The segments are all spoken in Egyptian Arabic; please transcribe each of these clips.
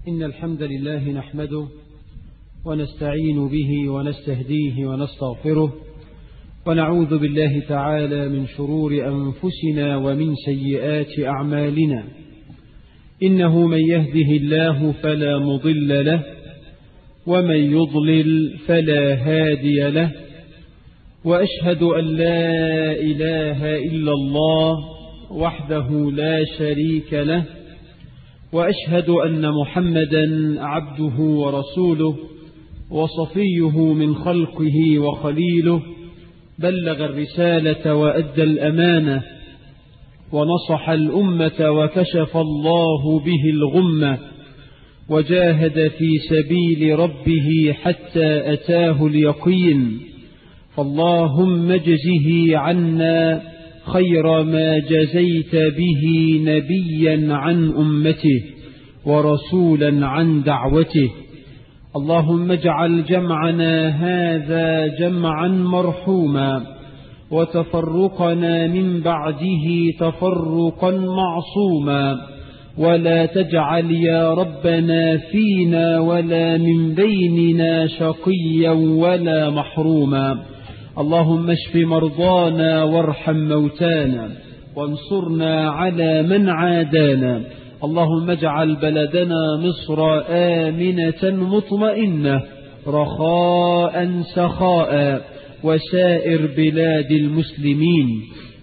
إن الحمد لله نحمده ونستعين به ونستهديه ونستغفره ونعوذ بالله تعالى من شرور أنفسنا ومن سيئات أعمالنا إنه من يهده الله فلا مضل له ومن يضلل فلا هادي له وأشهد أن لا إله إلا الله وحده لا شريك له وأشهد أن محمدا عبده ورسوله وصفيه من خلقه وخليله بلغ الرسالة وأدى الأمانة ونصح الأمة وكشف الله به الغمة وجاهد في سبيل ربه حتى أتاه اليقين فاللهم اجزه عنا خير ما جزيت به نبيا عن أمته ورسولا عن دعوته اللهم اجعل جمعنا هذا جمعا مرحوما وتفرقنا من بعده تفرقا معصوما ولا تجعل يا ربنا فينا ولا من بيننا شقيا ولا محروما اللهم اشف مرضانا وارحم موتانا وانصرنا على من عادانا اللهم اجعل بلدنا مصر آمنة مطمئنة رخاء سخاء وسائر بلاد المسلمين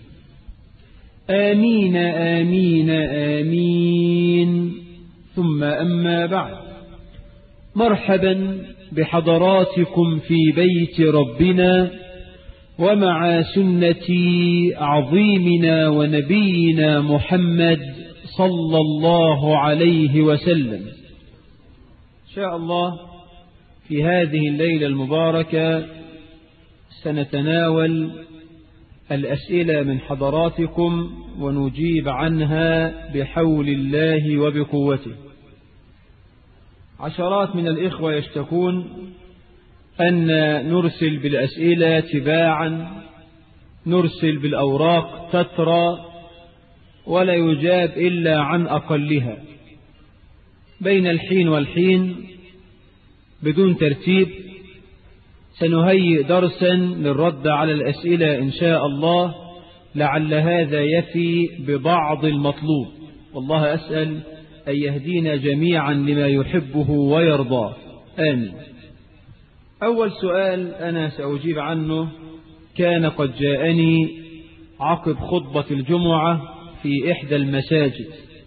آمين آمين آمين ثم أما بعد مرحبا بحضراتكم في بيت ربنا ومع سنة عظيمنا ونبينا محمد صلى الله عليه وسلم شاء الله في هذه الليلة المباركة سنتناول الأسئلة من حضراتكم ونجيب عنها بحول الله وبقوته عشرات من الإخوة يشتكون أن نرسل بالأسئلة تباعا نرسل بالأوراق تترى ولا يجاب إلا عن أقلها بين الحين والحين بدون ترتيب سنهيئ درسا للرد على الأسئلة إن شاء الله لعل هذا يفي ببعض المطلوب والله أسأل أن يهدينا جميعا لما يحبه ويرضاه آمين أول سؤال أنا سأجيب عنه كان قد جاءني عقب خطبة الجمعة في إحدى المساجد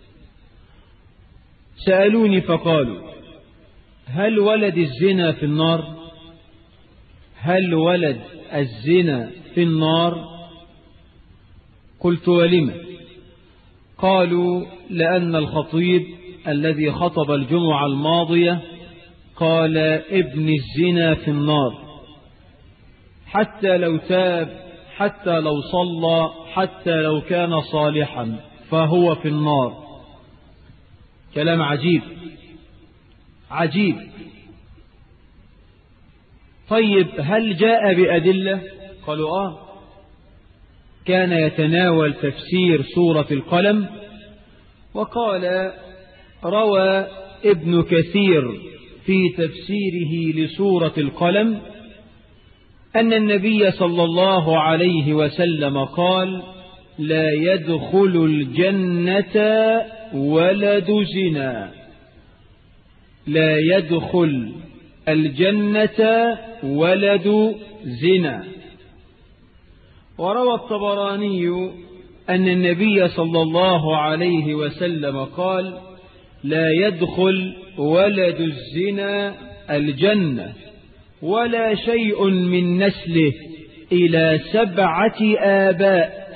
سألوني فقالوا هل ولد الزنا في النار هل ولد الزنا في النار قلت ولم قالوا لأن الخطيب الذي خطب الجمعة الماضية قال ابن الزنا في النار حتى لو تاب حتى لو صلى حتى لو كان صالحا فهو في النار كلام عجيب عجيب طيب هل جاء بأدلة قالوا آه كان يتناول تفسير سورة القلم وقال روى ابن كثير في تفسيره لسورة القلم أن النبي صلى الله عليه وسلم قال لا يدخل الجنة ولد زنا لا يدخل الجنة ولد زنا وروى الطبراني أن النبي صلى الله عليه وسلم قال لا يدخل ولد الزنا الجنة ولا شيء من نسله إلى سبعة آباء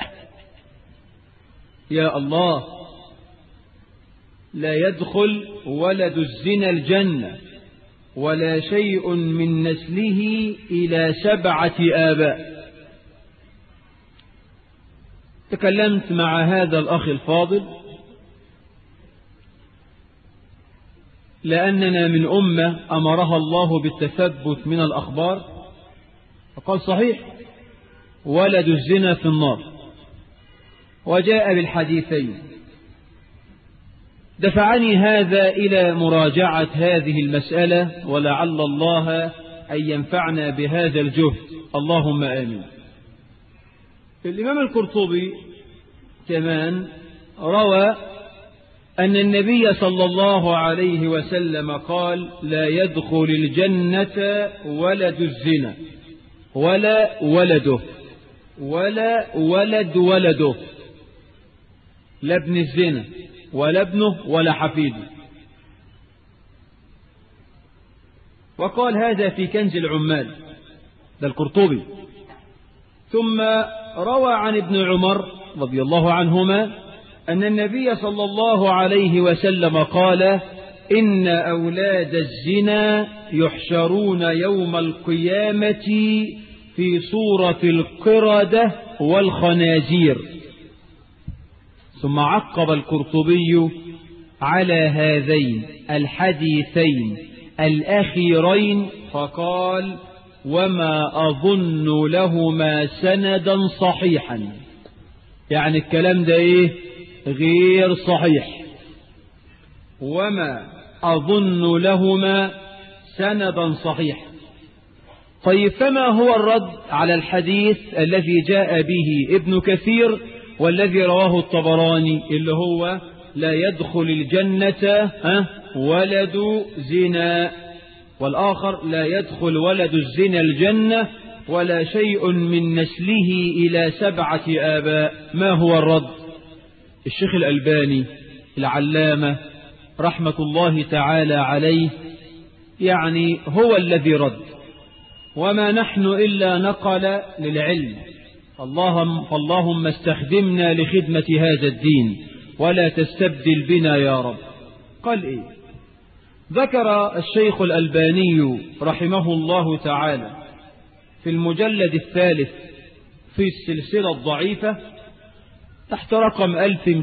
يا الله لا يدخل ولد الزنا الجنة ولا شيء من نسله إلى سبعة آباء تكلمت مع هذا الأخ الفاضل لأننا من أمة أمرها الله بالتثبت من الأخبار فقال صحيح ولد الزنا في النار وجاء بالحديثين دفعني هذا إلى مراجعة هذه المسألة ولعل الله أن ينفعنا بهذا الجهد اللهم آمين الإمام القرطبي كمان روى أن النبي صلى الله عليه وسلم قال لا يدخل الجنة ولد الزنا ولا ولده ولا ولد ولده لا ابن الزنا ولا ابنه ولا حفيده وقال هذا في كنز العمال ده القرطبي ثم روى عن ابن عمر رضي الله عنهما أن النبي صلى الله عليه وسلم قال إن أولاد الزنا يحشرون يوم القيامة في صورة القردة والخنازير ثم عقب القرطبي على هذين الحديثين الأخيرين فقال وما أظن لهما سندا صحيحا يعني الكلام ده ايه غير صحيح وما أظن لهما سندا صحيحا طيب فما هو الرد على الحديث الذي جاء به ابن كثير والذي رواه الطبراني اللي هو لا يدخل الجنة ولد زنا والآخر لا يدخل ولد الزنا الجنة ولا شيء من نسله إلى سبعة آباء ما هو الرد الشيخ الألباني العلامة رحمة الله تعالى عليه يعني هو الذي رد وما نحن إلا نقل للعلم اللهم فاللهم استخدمنا لخدمة هذا الدين ولا تستبدل بنا يا رب قال إيه ذكر الشيخ الألباني رحمه الله تعالى في المجلد الثالث في السلسلة الضعيفة تحت رقم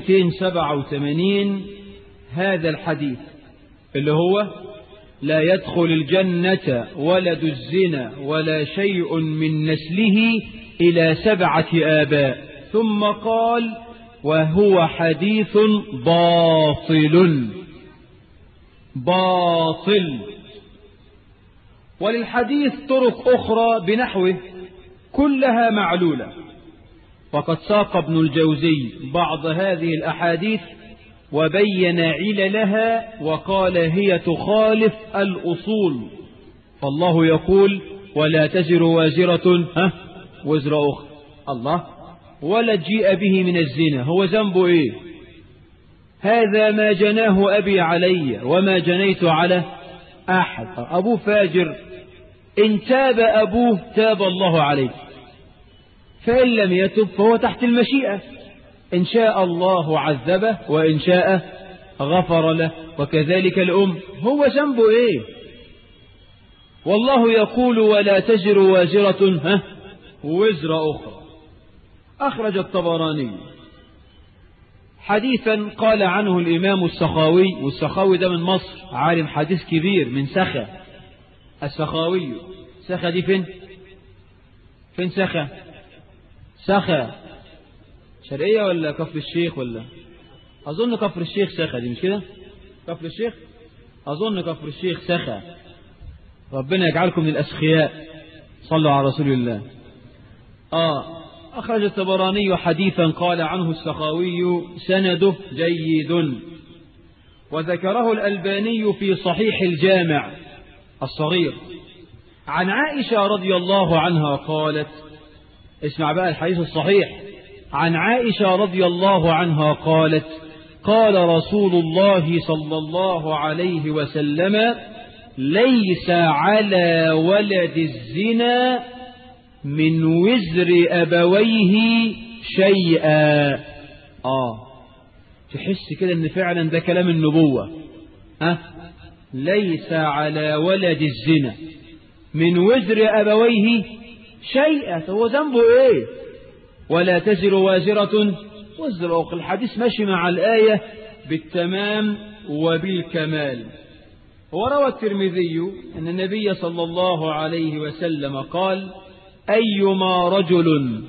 1287 هذا الحديث اللي هو لا يدخل الجنة ولد الزنا ولا شيء من نسله إلى سبعة آباء ثم قال وهو حديث باطل باطل وللحديث طرق أخرى بنحوه كلها معلولة وقد ساق ابن الجوزي بعض هذه الأحاديث وبين عللها وقال هي تخالف الأصول فالله يقول ولا تزر وازرة ها وزر أخرى الله ولا جيء به من الزنا هو ذنبه إيه هذا ما جناه أبي علي وما جنيت على أحد أبوه فاجر إن تاب أبوه تاب الله عليه فإن لم يتب فهو تحت المشيئة إن شاء الله عذبه وإن شاء غفر له وكذلك الأم هو ذنبه إيه والله يقول ولا تزر وازرة ها وزر أخرى أخرج الطبراني حديثا قال عنه الإمام السخاوي والسخاوي ده من مصر عالم حديث كبير من سخا السخاوي سخا دي فين فين سخا سخا شرقية ولا كفر الشيخ ولا أظن كفر الشيخ سخا دي مش كده كفر الشيخ أظن كفر الشيخ سخا ربنا يجعلكم من الأسخياء صلوا على رسول الله آه أخرج الطبراني حديثا قال عنه السخاوي سنده جيد وذكره الألباني في صحيح الجامع الصغير عن عائشة رضي الله عنها قالت اسمع بقى الحديث الصحيح عن عائشة رضي الله عنها قالت قال رسول الله صلى الله عليه وسلم ليس على ولد الزنا من وزر أبويه شيئا آه تحس كده ان فعلا ده كلام النبوة أه؟ ليس على ولد الزنا من وزر أبويه شيئا هو ذنبه ايه ولا تزر وازرة وزر أخرى الحديث ماشي مع الآية بالتمام وبالكمال وروى الترمذي أن النبي صلى الله عليه وسلم قال أيما رجل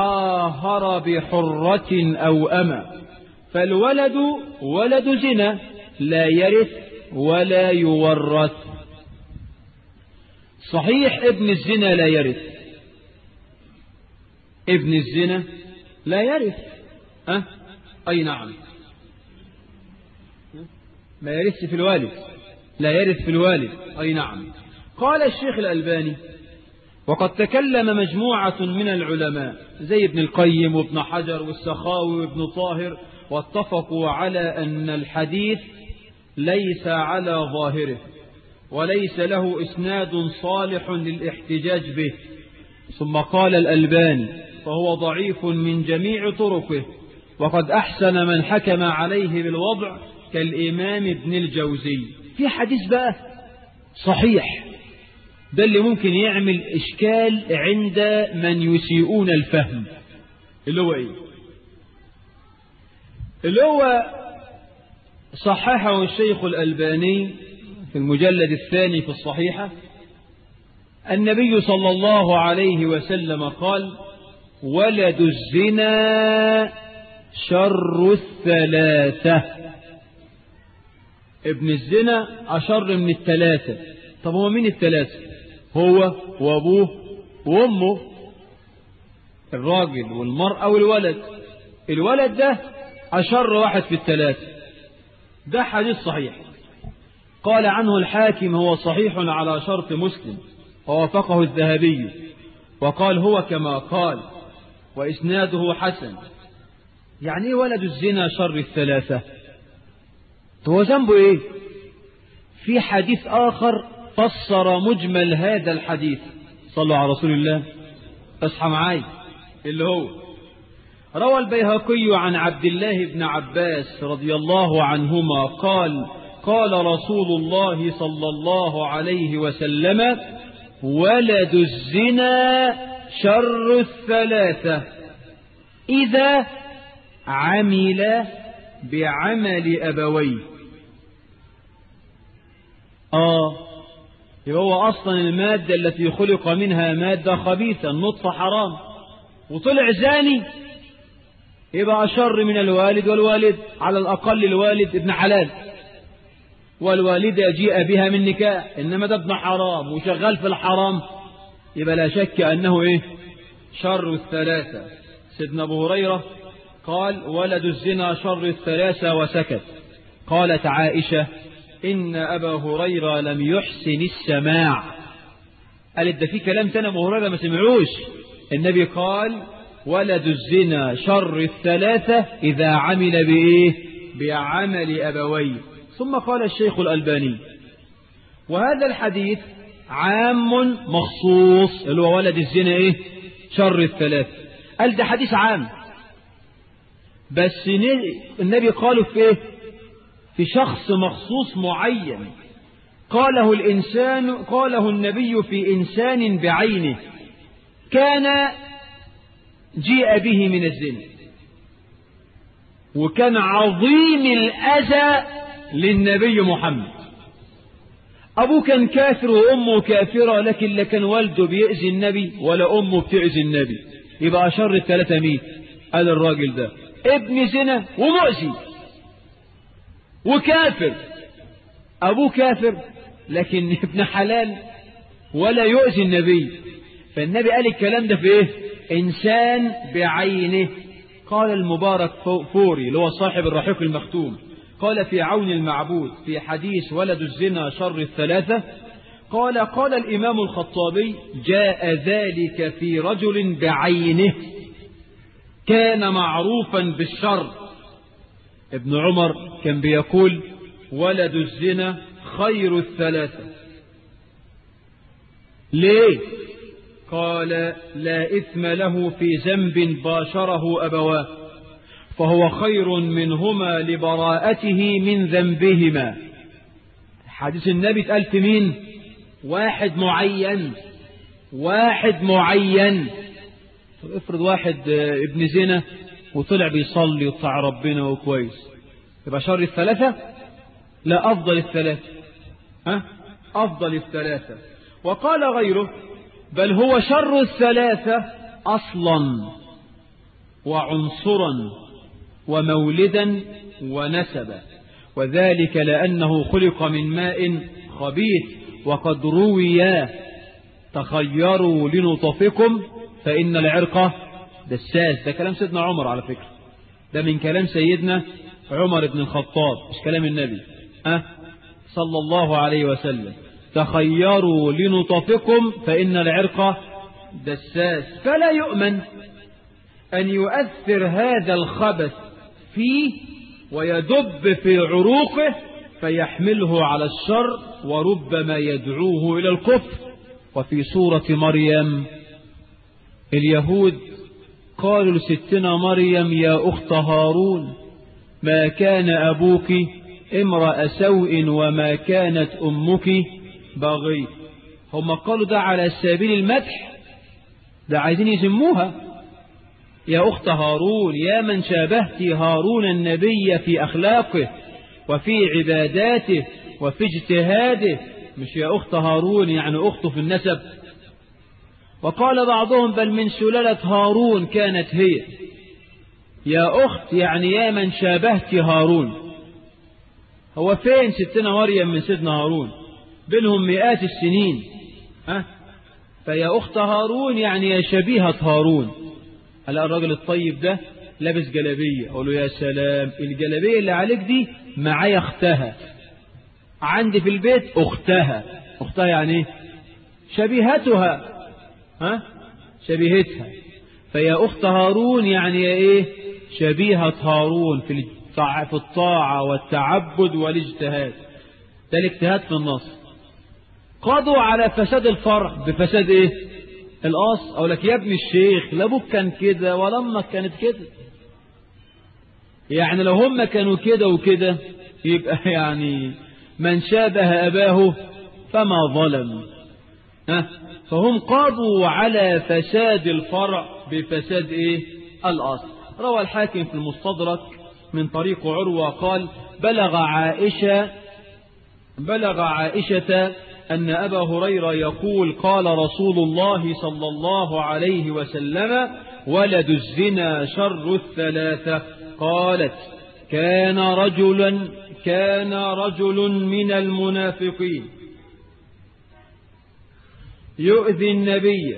عاهر بحرة أو أمة فالولد ولد زنا لا يرث ولا يورث صحيح ابن الزنا لا يرث ابن الزنا لا يرث أه؟ أي نعم ما يرث في الوالد لا يرث في الوالد أي نعم قال الشيخ الألباني وقد تكلم مجموعة من العلماء زي ابن القيم وابن حجر والسخاوي وابن طاهر واتفقوا على أن الحديث ليس على ظاهره وليس له إسناد صالح للاحتجاج به ثم قال الألباني فهو ضعيف من جميع طرقه وقد أحسن من حكم عليه بالوضع كالإمام ابن الجوزي في حديث بقى صحيح ده اللي ممكن يعمل إشكال عند من يسيئون الفهم اللي هو إيه اللي هو صححه الشيخ الألباني في المجلد الثاني في الصحيحة النبي صلى الله عليه وسلم قال ولد الزنا شر الثلاثة ابن الزنا أشر من الثلاثة طب هو مين الثلاثة هو وأبوه وأمه الراجل والمرأة والولد الولد ده أشر واحد في الثلاثة ده حديث صحيح قال عنه الحاكم هو صحيح على شرط مسلم ووافقه الذهبي وقال هو كما قال وإسناده حسن يعني ايه ولد الزنا شر الثلاثة هو ذنبه ايه في حديث آخر فسر مجمل هذا الحديث صلوا على رسول الله اصحى معاي اللي هو روى البيهقي عن عبد الله بن عباس رضي الله عنهما قال قال رسول الله صلى الله عليه وسلم ولد الزنا شر الثلاثة إذا عمل بعمل أبويه آه يبقى هو أصلا المادة التي خلق منها مادة خبيثة النطفة حرام وطلع زاني يبقى أشر من الوالد والوالد على الأقل الوالد ابن حلال والوالدة جيء بها من نكاح إنما ده ابن حرام وشغال في الحرام يبقى لا شك أنه إيه شر الثلاثة سيدنا أبو هريرة قال ولد الزنا شر الثلاثة وسكت قالت عائشة إن أبا هريرة لم يحسن السماع قالت ده في كلام تاني أبو هريرة ما سمعوش النبي قال ولد الزنا شر الثلاثة إذا عمل بإيه بعمل أبويه ثم قال الشيخ الألباني وهذا الحديث عام مخصوص اللي هو ولد الزنا إيه شر الثلاثة قال ده حديث عام بس النبي قاله في إيه في شخص مخصوص معين قاله الإنسان قاله النبي في إنسان بعينه كان جيء به من الزنا وكان عظيم الأذى للنبي محمد أبوه كان كافر وأمه كافرة لكن لا كان والده بيأذي النبي ولا أمه بتأذي النبي يبقى أشر الثلاثة مين قال الراجل ده ابن زنا ومؤذي وكافر أبوه كافر لكن ابن حلال ولا يؤذي النبي فالنبي قال الكلام ده في ايه إنسان بعينه قال المبارك فوري اللي هو صاحب الرحيق المختوم قال في عون المعبود في حديث ولد الزنا شر الثلاثة قال قال الإمام الخطابي جاء ذلك في رجل بعينه كان معروفا بالشر ابن عمر كان بيقول ولد الزنا خير الثلاثة ليه قال لا إثم له في ذنب باشره أبواه فهو خير منهما لبراءته من ذنبهما حديث النبي اتقال في مين واحد معين واحد معين افرض واحد ابن زنا وطلع بيصلي وطلع ربنا وكويس يبقى شر الثلاثة لا أفضل الثلاثة ها أفضل الثلاثة وقال غيره بل هو شر الثلاثة أصلا وعنصرا ومولدا ونسبا وذلك لأنه خلق من ماء خبيث وقد روي تخيروا لنطفكم فإن العرق دساس ده كلام سيدنا عمر على فكرة ده من كلام سيدنا عمر بن الخطاب مش كلام النبي أه؟ صلى الله عليه وسلم تخيروا لنطفكم فإن العرق دساس فلا يؤمن أن يؤثر هذا الخبث فيه ويدب في عروقه فيحمله على الشر وربما يدعوه إلى الكفر وفي سورة مريم اليهود قالوا لستنا مريم يا أخت هارون ما كان أبوك امرأ سوء وما كانت أمك باغي هم قالوا ده على سبيل المدح ده عايزين يسموها يا أخت هارون يا من شابهت هارون النبي في أخلاقه وفي عباداته وفي اجتهاده مش يا أخت هارون يعني أخته في النسب وقال بعضهم بل من سلالة هارون كانت هي يا أخت يعني يا من شابهت هارون هو فين ستنا مريم من سيدنا هارون بينهم مئات السنين أه؟ فيا أخت هارون يعني يا شبيهة هارون هلا الراجل الطيب ده لابس جلابية أقول له يا سلام الجلابية اللي عليك دي معايا أختها عندي في البيت أختها أختها يعني إيه شبيهتها ها شبيهتها فيا أخت هارون يعني يا إيه شبيهة هارون في في الطاعة والتعبد والاجتهاد ده الاجتهاد في النص قضوا على فساد الفرع بفساد ايه الأصل أقول لك يا ابن الشيخ لا ابوك كان كده ولا امك كانت كده يعني لو هم كانوا كده وكده يبقى يعني من شابه أباه فما ظلم ها فهم قاضوا على فساد الفرع بفساد ايه الأصل روى الحاكم في المستدرك من طريق عروة قال بلغ عائشة بلغ عائشة أن أبا هريرة يقول قال رسول الله صلى الله عليه وسلم ولد الزنا شر الثلاثة قالت كان رجلا كان رجل من المنافقين يؤذي النبي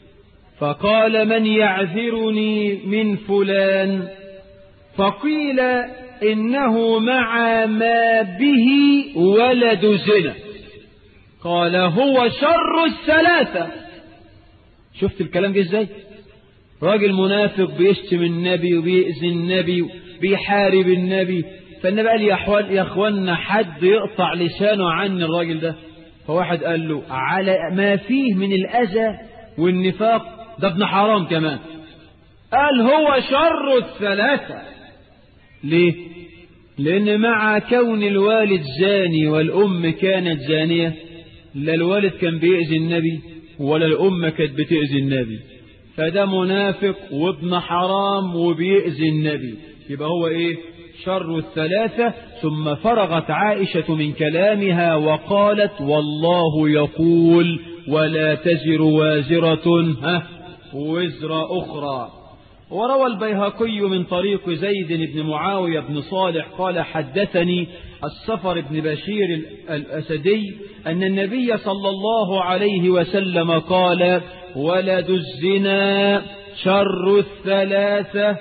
فقال من يعذرني من فلان فقيل إنه مع ما به ولد زنا قال هو شر الثلاثة شفت الكلام جه ازاي راجل منافق بيشتم النبي وبيأذي النبي بيحارب النبي فالنبي قال يا اخوان يا اخوانا حد يقطع لسانه عن الراجل ده فواحد قال له على ما فيه من الأذى والنفاق ده ابن حرام كمان قال هو شر الثلاثة ليه لأن مع كون الوالد زاني والأم كانت زانية لا الوالد كان بيأذي النبي ولا الأم كانت بتأذي النبي فده منافق وابن حرام وبيأذي النبي يبقى هو ايه شر الثلاثة ثم فرغت عائشة من كلامها وقالت والله يقول ولا تزر وازرة ها وزر أخرى وروى البيهقي من طريق زيد بن معاوية بن صالح قال حدثني السفر بن بشير الأسدي أن النبي صلى الله عليه وسلم قال ولد الزنا شر الثلاثة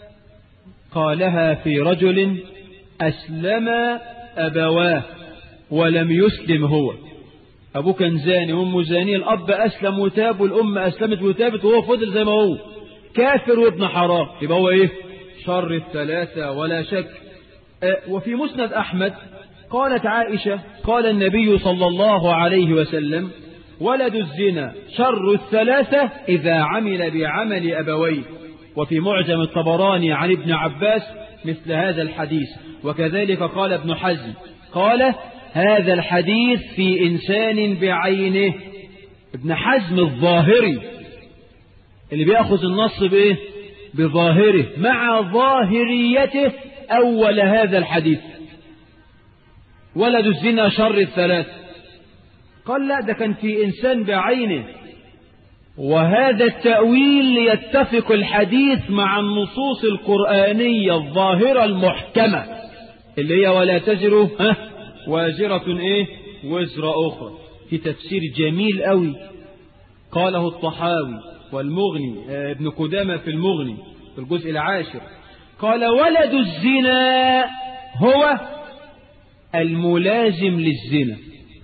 قالها في رجل أسلم أبواه ولم يسلم هو أبوه كان زاني وأمه زانية الأب أسلم وتاب والأم أسلمت وتابت وهو فضل زي ما هو كافر وابن حرام يبقى هو إيه شر الثلاثة ولا شك أه وفي مسند أحمد قالت عائشة قال النبي صلى الله عليه وسلم ولد الزنا شر الثلاثة إذا عمل بعمل أبويه وفي معجم الطبراني عن ابن عباس مثل هذا الحديث وكذلك قال ابن حزم قال هذا الحديث في إنسان بعينه ابن حزم الظاهري اللي بيأخذ النص بإيه بظاهره مع ظاهريته أول هذا الحديث ولد الزنا شر الثلاث قال لا ده كان في إنسان بعينه وهذا التأويل يتفق الحديث مع النصوص القرآنية الظاهرة المحكمة اللي هي ولا تزر ها وازرة ايه وزر اخرى في تفسير جميل قوي قاله الطحاوي والمغني ابن قدامة في المغني في الجزء العاشر قال ولد الزنا هو الملازم للزنا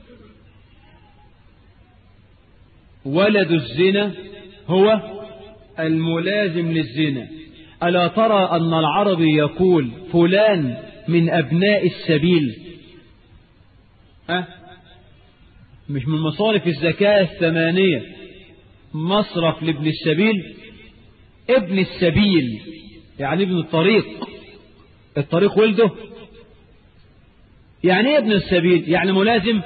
ولد الزنا هو الملازم للزنا ألا ترى أن العربي يقول فلان من أبناء السبيل أه؟ مش من مصارف الزكاة الثمانية مصرف لابن السبيل ابن السبيل يعني ابن الطريق الطريق ولده يعني ايه ابن السبيل يعني ملازم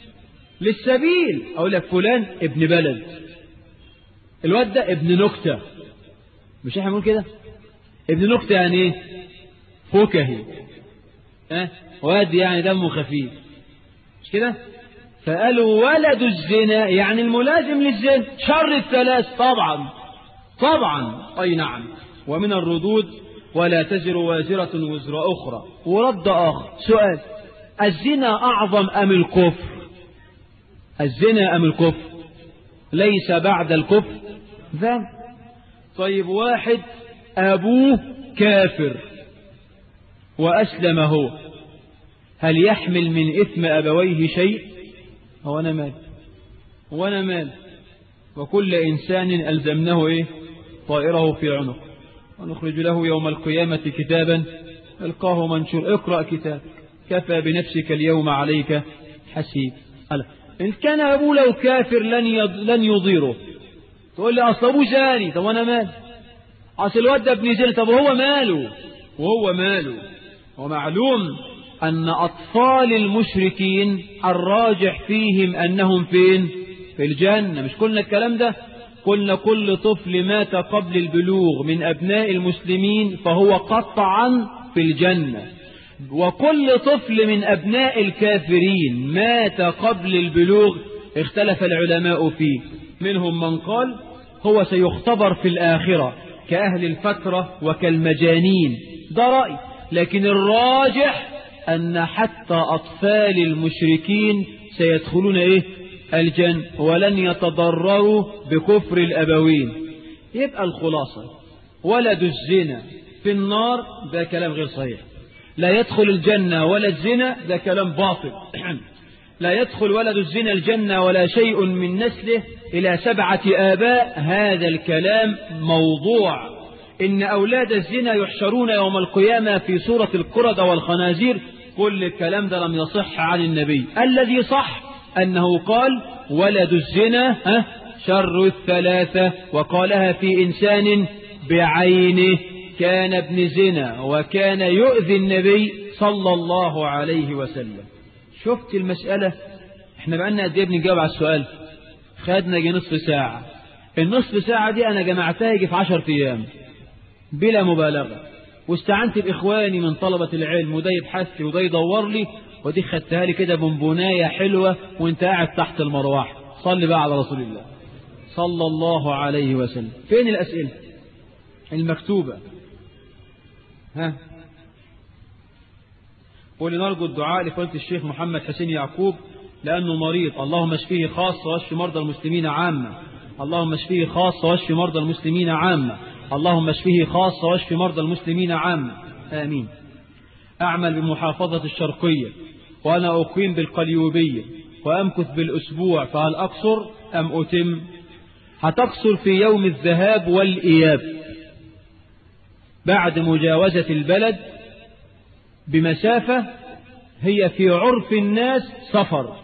للسبيل اقول لك فلان ابن بلد الواد ده ابن نكتة مش احنا بنقول كده ابن نكتة يعني ايه فكهي اه واد يعني دمه خفيف مش كده فقالوا ولد الزنا يعني الملازم للزنا شر الثلاث طبعا طبعا اي نعم ومن الردود ولا تزر وازرة وزر أخرى ورد آخر سؤال الزنا أعظم أم الكفر الزنا أم الكفر ليس بعد الكفر ذنب طيب واحد أبوه كافر وأسلم هو هل يحمل من إثم أبويه شيء هو أنا مال هو أنا مال وكل إنسان ألزمناه إيه طائره في عنق ونخرج له يوم القيامة كتابا القاه منشور اقرأ كتاب كفى بنفسك اليوم عليك حسيب ألا إن كان أبوه لو كافر لن لن يضيره تقول لي أصل أبوه زاني طب أنا مال أصل الواد ده ابن زاني طب هو ماله وهو ماله ومعلوم أن أطفال المشركين الراجح فيهم أنهم فين في الجنة مش قلنا الكلام ده قلنا كل طفل مات قبل البلوغ من أبناء المسلمين فهو قطعا في الجنة وكل طفل من أبناء الكافرين مات قبل البلوغ اختلف العلماء فيه منهم من قال هو سيختبر في الآخرة كأهل الفترة وكالمجانين ده رأي لكن الراجح أن حتى أطفال المشركين سيدخلون إيه الجنة ولن يتضرروا بكفر الأبوين يبقى الخلاصة ولد الزنا في النار ده كلام غير صحيح لا يدخل الجنة ولا الزنا ده كلام باطل لا يدخل ولد الزنا الجنة ولا شيء من نسله إلى سبعة آباء هذا الكلام موضوع إن أولاد الزنا يحشرون يوم القيامة في صورة القردة والخنازير كل الكلام ده لم يصح عن النبي الذي صح أنه قال ولد الزنا شر الثلاثة وقالها في إنسان بعينه كان ابن زنا وكان يؤذي النبي صلى الله عليه وسلم شفت المسألة احنا بقالنا قد ايه بنجاوب على السؤال خدنا يجي نصف ساعة النصف ساعة دي أنا جمعتها يجي في عشر أيام بلا مبالغة واستعنت بإخواني من طلبة العلم وده يبحث لي وده يدور لي ودي خدتها لي كده بونبوناية حلوة وانت قاعد تحت المروحة صلي بقى على رسول الله صلى الله عليه وسلم فين الأسئلة المكتوبة ها ولنرجو الدعاء لفضيلة الشيخ محمد حسين يعقوب لأنه مريض اللهم اشفيه خاصة واشف مرضى المسلمين عامة اللهم اشفيه خاصة واشف مرضى المسلمين عامة اللهم اشفيه خاصة واشف مرضى المسلمين عامة آمين أعمل بمحافظة الشرقية وأنا أقيم بالقليوبية وأمكث بالأسبوع فهل أقصر أم أتم هتقصر في يوم الذهاب والإياب بعد مجاوزة البلد بمسافة هي في عرف الناس سفر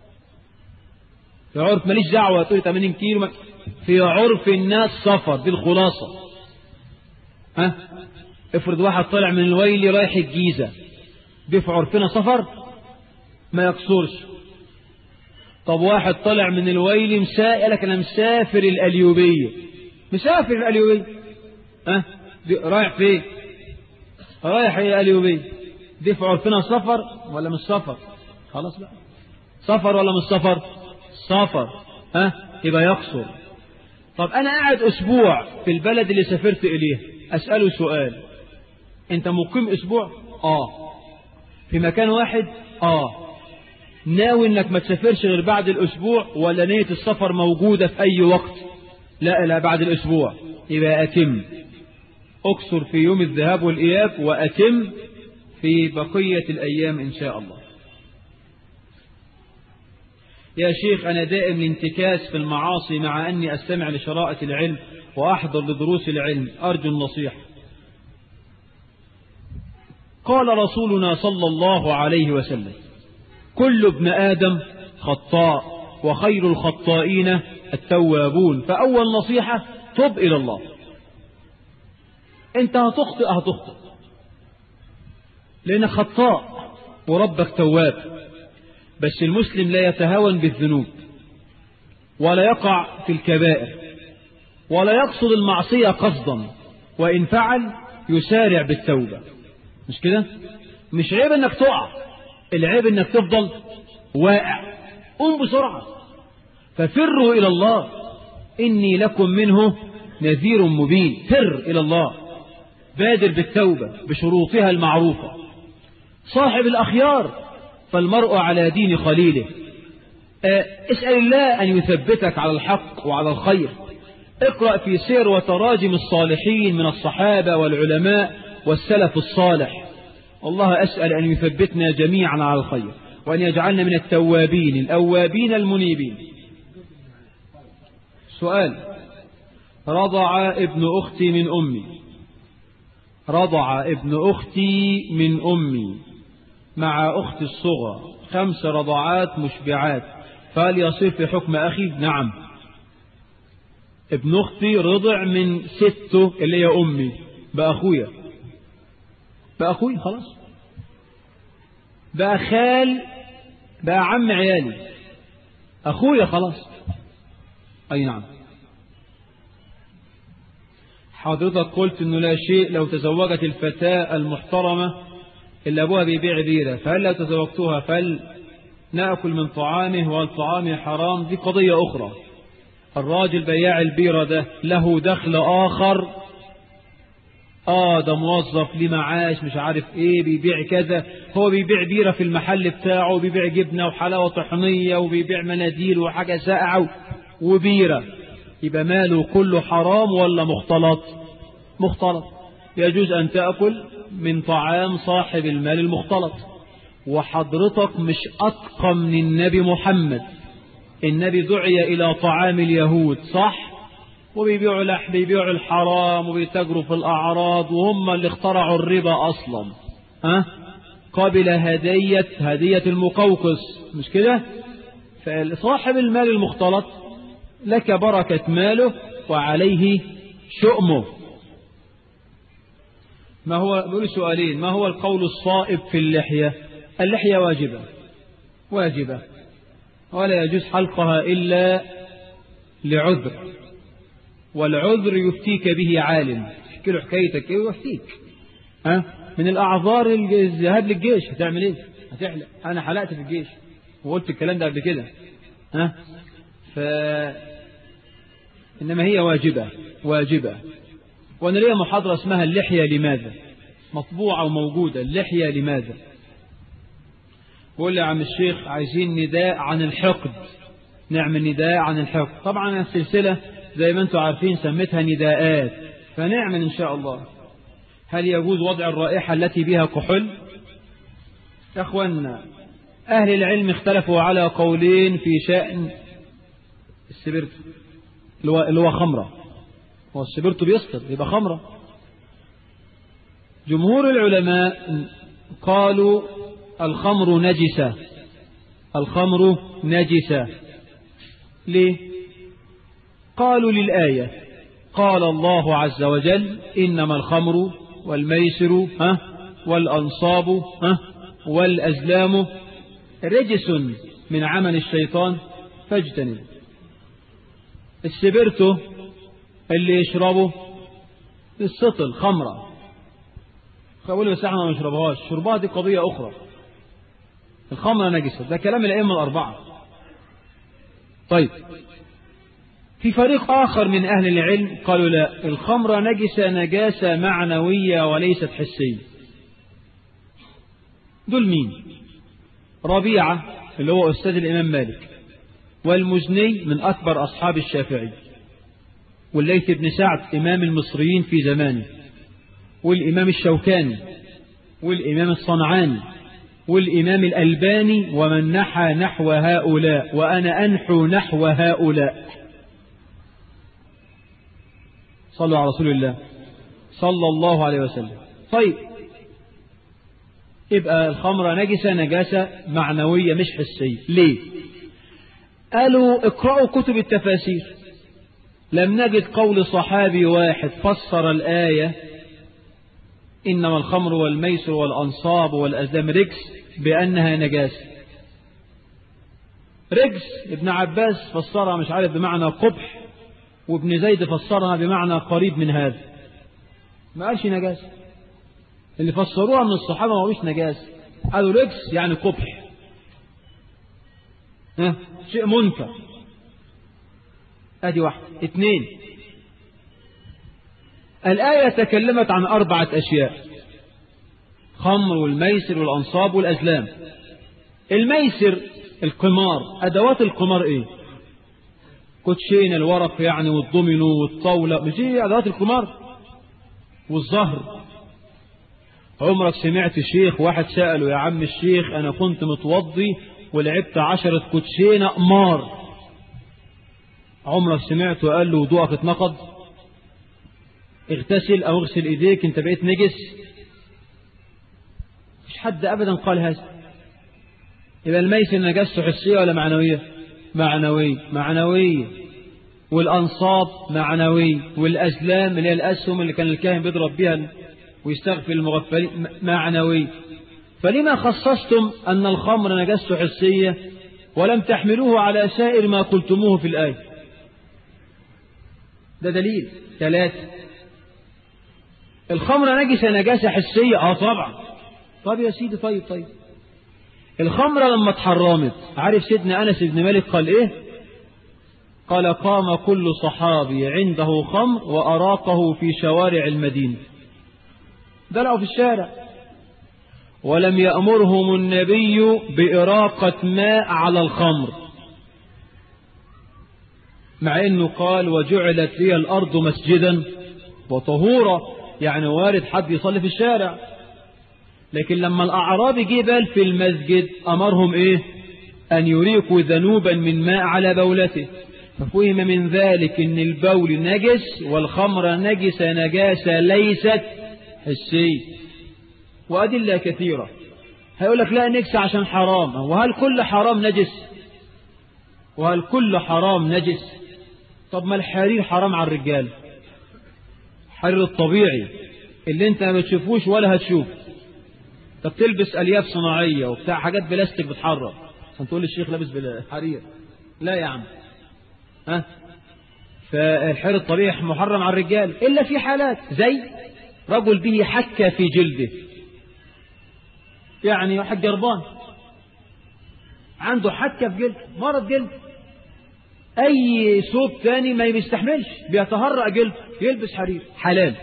في عرف ماليش دعوة تقول 80 كيلو في عرف الناس سفر دي الخلاصة ها افرض واحد طالع من الويل رايح الجيزة دي في عرفنا سفر ما يقصرش طب واحد طالع من الويل مسائل لك انا مسافر الاليوبية مسافر الاليوبية ها دي رايح فين رايح الاليوبية دي في عرفنا سفر ولا مش سفر خلاص بقى سفر ولا مش سفر سفر ها يبقى يقصر طب انا قاعد اسبوع في البلد اللي سافرت اليه اساله سؤال انت مقيم اسبوع اه في مكان واحد اه ناوي انك ما تسافرش غير بعد الاسبوع ولا نية السفر موجودة في اي وقت لا لا بعد الاسبوع يبقى اتم اكثر في يوم الذهاب والاياب واتم في بقية الايام ان شاء الله يا شيخ أنا دائم الانتكاس في المعاصي مع أني أستمع لشرائط العلم وأحضر لدروس العلم أرجو النصيحة قال رسولنا صلى الله عليه وسلم كل ابن آدم خطاء وخير الخطائين التوابون فأول نصيحة تب إلى الله أنت هتخطئ هتخطئ لأنك خطاء وربك تواب بس المسلم لا يتهاون بالذنوب ولا يقع في الكبائر ولا يقصد المعصية قصدا وإن فعل يسارع بالتوبة مش كده مش عيب انك تقع العيب انك تفضل واقع قوم بسرعة ففروا إلى الله إني لكم منه نذير مبين فر إلى الله بادر بالتوبة بشروطها المعروفة صاحب الأخيار فالمرء على دين خليله اسأل الله أن يثبتك على الحق وعلى الخير اقرأ في سير وتراجم الصالحين من الصحابة والعلماء والسلف الصالح الله أسأل أن يثبتنا جميعا على الخير وأن يجعلنا من التوابين الأوابين المنيبين سؤال رضع ابن أختي من أمي رضع ابن أختي من أمي مع أختي الصغرى خمس رضعات مشبعات فهل يصير في حكم أخي نعم ابن أختي رضع من سته اللي هي أمي بأخويا بأخويا خلاص بقى خال بقى عم عيالي أخويا خلاص أي نعم حضرتك قلت أنه لا شيء لو تزوجت الفتاة المحترمة إلا أبوها بيبيع بيرة فهل لو تزوجتها فل نأكل من طعامه وهل طعامه حرام دي قضية أخرى الراجل بياع البيرة ده له دخل آخر آه ده موظف ليه معاش مش عارف إيه بيبيع كذا هو بيبيع بيرة في المحل بتاعه وبيبيع جبنة وحلاوة طحنية وبيبيع مناديل وحاجة ساقعة وبيرة يبقى ماله كله حرام ولا مختلط مختلط يجوز أن تأكل من طعام صاحب المال المختلط وحضرتك مش أتقى من النبي محمد النبي دعي إلى طعام اليهود صح وبيبيعوا لحم بيبيعوا الحرام وبيتاجروا في الأعراض وهم اللي اخترعوا الربا أصلا ها قبل هدية هدية المقوقس مش كده فصاحب المال المختلط لك بركة ماله وعليه شؤمه ما هو بيقول سؤالين ما هو القول الصائب في اللحية اللحية واجبة واجبة ولا يجوز حلقها إلا لعذر والعذر يفتيك به عالم تحكي له حكايتك ايه ويفتيك ها من الأعذار الذهاب للجيش هتعمل ايه هتحلق أنا حلقت في الجيش وقلت الكلام ده قبل كده ها ف إنما هي واجبة واجبة وأنا ليا محاضرة اسمها اللحية لماذا مطبوعة وموجودة اللحية لماذا بقول لي يا عم الشيخ عايزين نداء عن الحقد نعمل نداء عن الحقد طبعا السلسلة زي ما انتم عارفين سميتها نداءات فنعمل إن شاء الله هل يجوز وضع الرائحة التي بها كحول يا أخوانا أهل العلم اختلفوا على قولين في شأن السبرت اللي هو خمرة هو السبرت بيسكر يبقى خمرة جمهور العلماء قالوا الخمر نجسة الخمر نجسة ليه قالوا للآية قال الله عز وجل إنما الخمر والميسر ها والأنصاب ها والأزلام رجس من عمل الشيطان فاجتنب السبرتو اللي يشربه السطل خمرة قولوا بس احنا ما نشربهاش شربها دي قضية أخرى الخمرة نجسة ده كلام الأئمة الأربعة طيب في فريق آخر من أهل العلم قالوا لا الخمرة نجسة نجاسة معنوية وليست حسية دول مين ربيعة اللي هو أستاذ الإمام مالك والمزني من أكبر أصحاب الشافعي والليث بن سعد إمام المصريين في زمانه والإمام الشوكاني والإمام الصنعاني والإمام الألباني ومن نحى نحو هؤلاء وأنا أنحو نحو هؤلاء صلوا على رسول الله صلى الله عليه وسلم طيب يبقى الخمرة نجسة نجاسة معنوية مش حسية ليه قالوا اقرأوا كتب التفاسير لم نجد قول صحابي واحد فسر الآية إنما الخمر والميسر والأنصاب والأزلام رجس بأنها نجاسة رجس ابن عباس فسرها مش عارف بمعنى قبح وابن زيد فسرها بمعنى قريب من هذا ما قالش نجاسة اللي فسروها من الصحابة ما قالوش نجاسة قالوا رجس يعني قبح ها شيء منكر ادي واحد اثنين الآية تكلمت عن أربعة أشياء خمر والميسر والأنصاب والأزلام الميسر القمار أدوات القمار إيه كوتشين الورق يعني والضمنو والطاولة مش دي أدوات القمار والظهر عمرك سمعت شيخ واحد سأله يا عم الشيخ أنا كنت متوضي ولعبت عشرة كوتشين قمار عمرك سمعته قال له وضوءك اتنقض اغتسل او اغسل ايديك انت بقيت نجس مش حد ابدا قال هذا يبقى الميسر نجاسته حسيه ولا معنويه معنويه معنويه والانصاب معنويه والازلام اللي هي الاسهم اللي كان الكاهن بيضرب بها ويستغفر المغفلين معنويه فلما خصصتم ان الخمر نجاسته حسيه ولم تحملوه على سائر ما قلتموه في الايه ده دليل ثلاثة الخمرة نجسة نجاسة حسية اه طبعا طب يا سيدي طيب طيب الخمرة لما اتحرمت عارف سيدنا أنس بن مالك قال ايه قال قام كل صحابي عنده خمر وأراقه في شوارع المدينة دلعوا في الشارع ولم يأمرهم النبي بإراقة ماء على الخمر مع انه قال وجعلت لي الارض مسجدا وطهورا يعني وارد حد يصلي في الشارع لكن لما الاعرابي جه بال في المسجد امرهم ايه ان يريقوا ذنوبا من ماء على بولته ففهم من ذلك ان البول نجس والخمر نجسة نجاسة ليست حسية وادلة كثيرة هيقول لك لا نجس عشان حرام وهل كل حرام نجس وهل كل حرام نجس طب ما الحرير حرام على الرجال الحرير الطبيعي اللي انت ما بتشوفوش ولا هتشوف طب تلبس الياف صناعيه وبتاع حاجات بلاستيك بتحرك عشان تقول الشيخ لابس بالحرير لا يا عم ها فالحرير الطبيعي محرم على الرجال الا في حالات زي رجل به حكه في جلده يعني واحد جربان عنده حكه في جلده مرض جلد اي ثوب تاني ما بيستحملش بيتهرأ جلد يلبس حرير حلال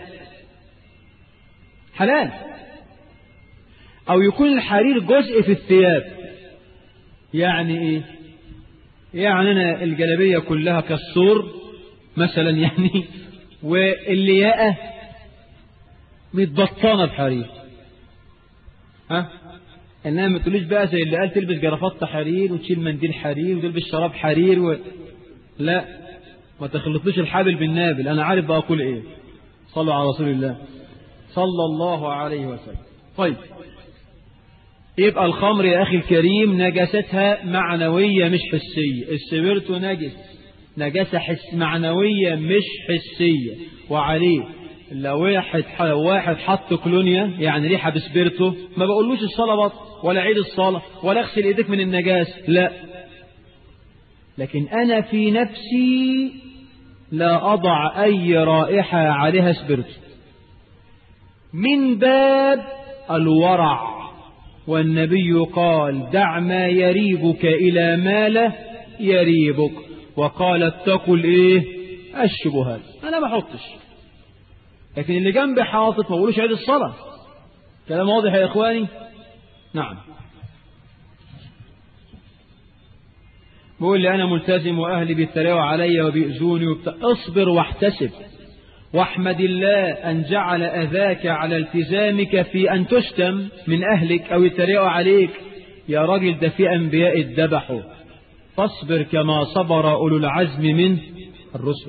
حلال او يكون الحرير جزء في الثياب يعني ايه يعني انا الجلابيه كلها كالسور مثلا يعني واللياقه متبطنه بحرير ها انما ما تقوليش بقى زي اللي قال تلبس جرافطه حرير وتشيل منديل حرير وتلبس شراب حرير و... لا ما تخلطليش الحابل بالنابل انا عارف بقول ايه صلوا على رسول الله صلى الله عليه وسلم طيب يبقى الخمر يا اخي الكريم نجاستها معنوية مش حسية السبرتو نجس نجاسة حس معنوية مش حسية وعليه لو واحد واحد حط كلونيا يعني ريحة بسبرتو ما بقولوش الصلاة بط ولا عيد الصلاة ولا اغسل ايديك من النجاس لا لكن أنا في نفسي لا أضع أي رائحة عليها سبرت من باب الورع والنبي قال دع ما يريبك إلى ما لا يريبك وقال اتقوا الايه الشبهات انا ما احطش لكن اللي جنبي حاطط ما بقولوش عيد الصلاه كلام واضح يا اخواني نعم بيقول لي أنا ملتزم وأهلي بيتريقوا علي وبيؤذوني وبت... اصبر واحتسب واحمد الله أن جعل أذاك على التزامك في أن تشتم من أهلك أو يتريقوا عليك يا راجل ده في أنبياء اتذبحوا فاصبر كما صبر أولو العزم من الرسل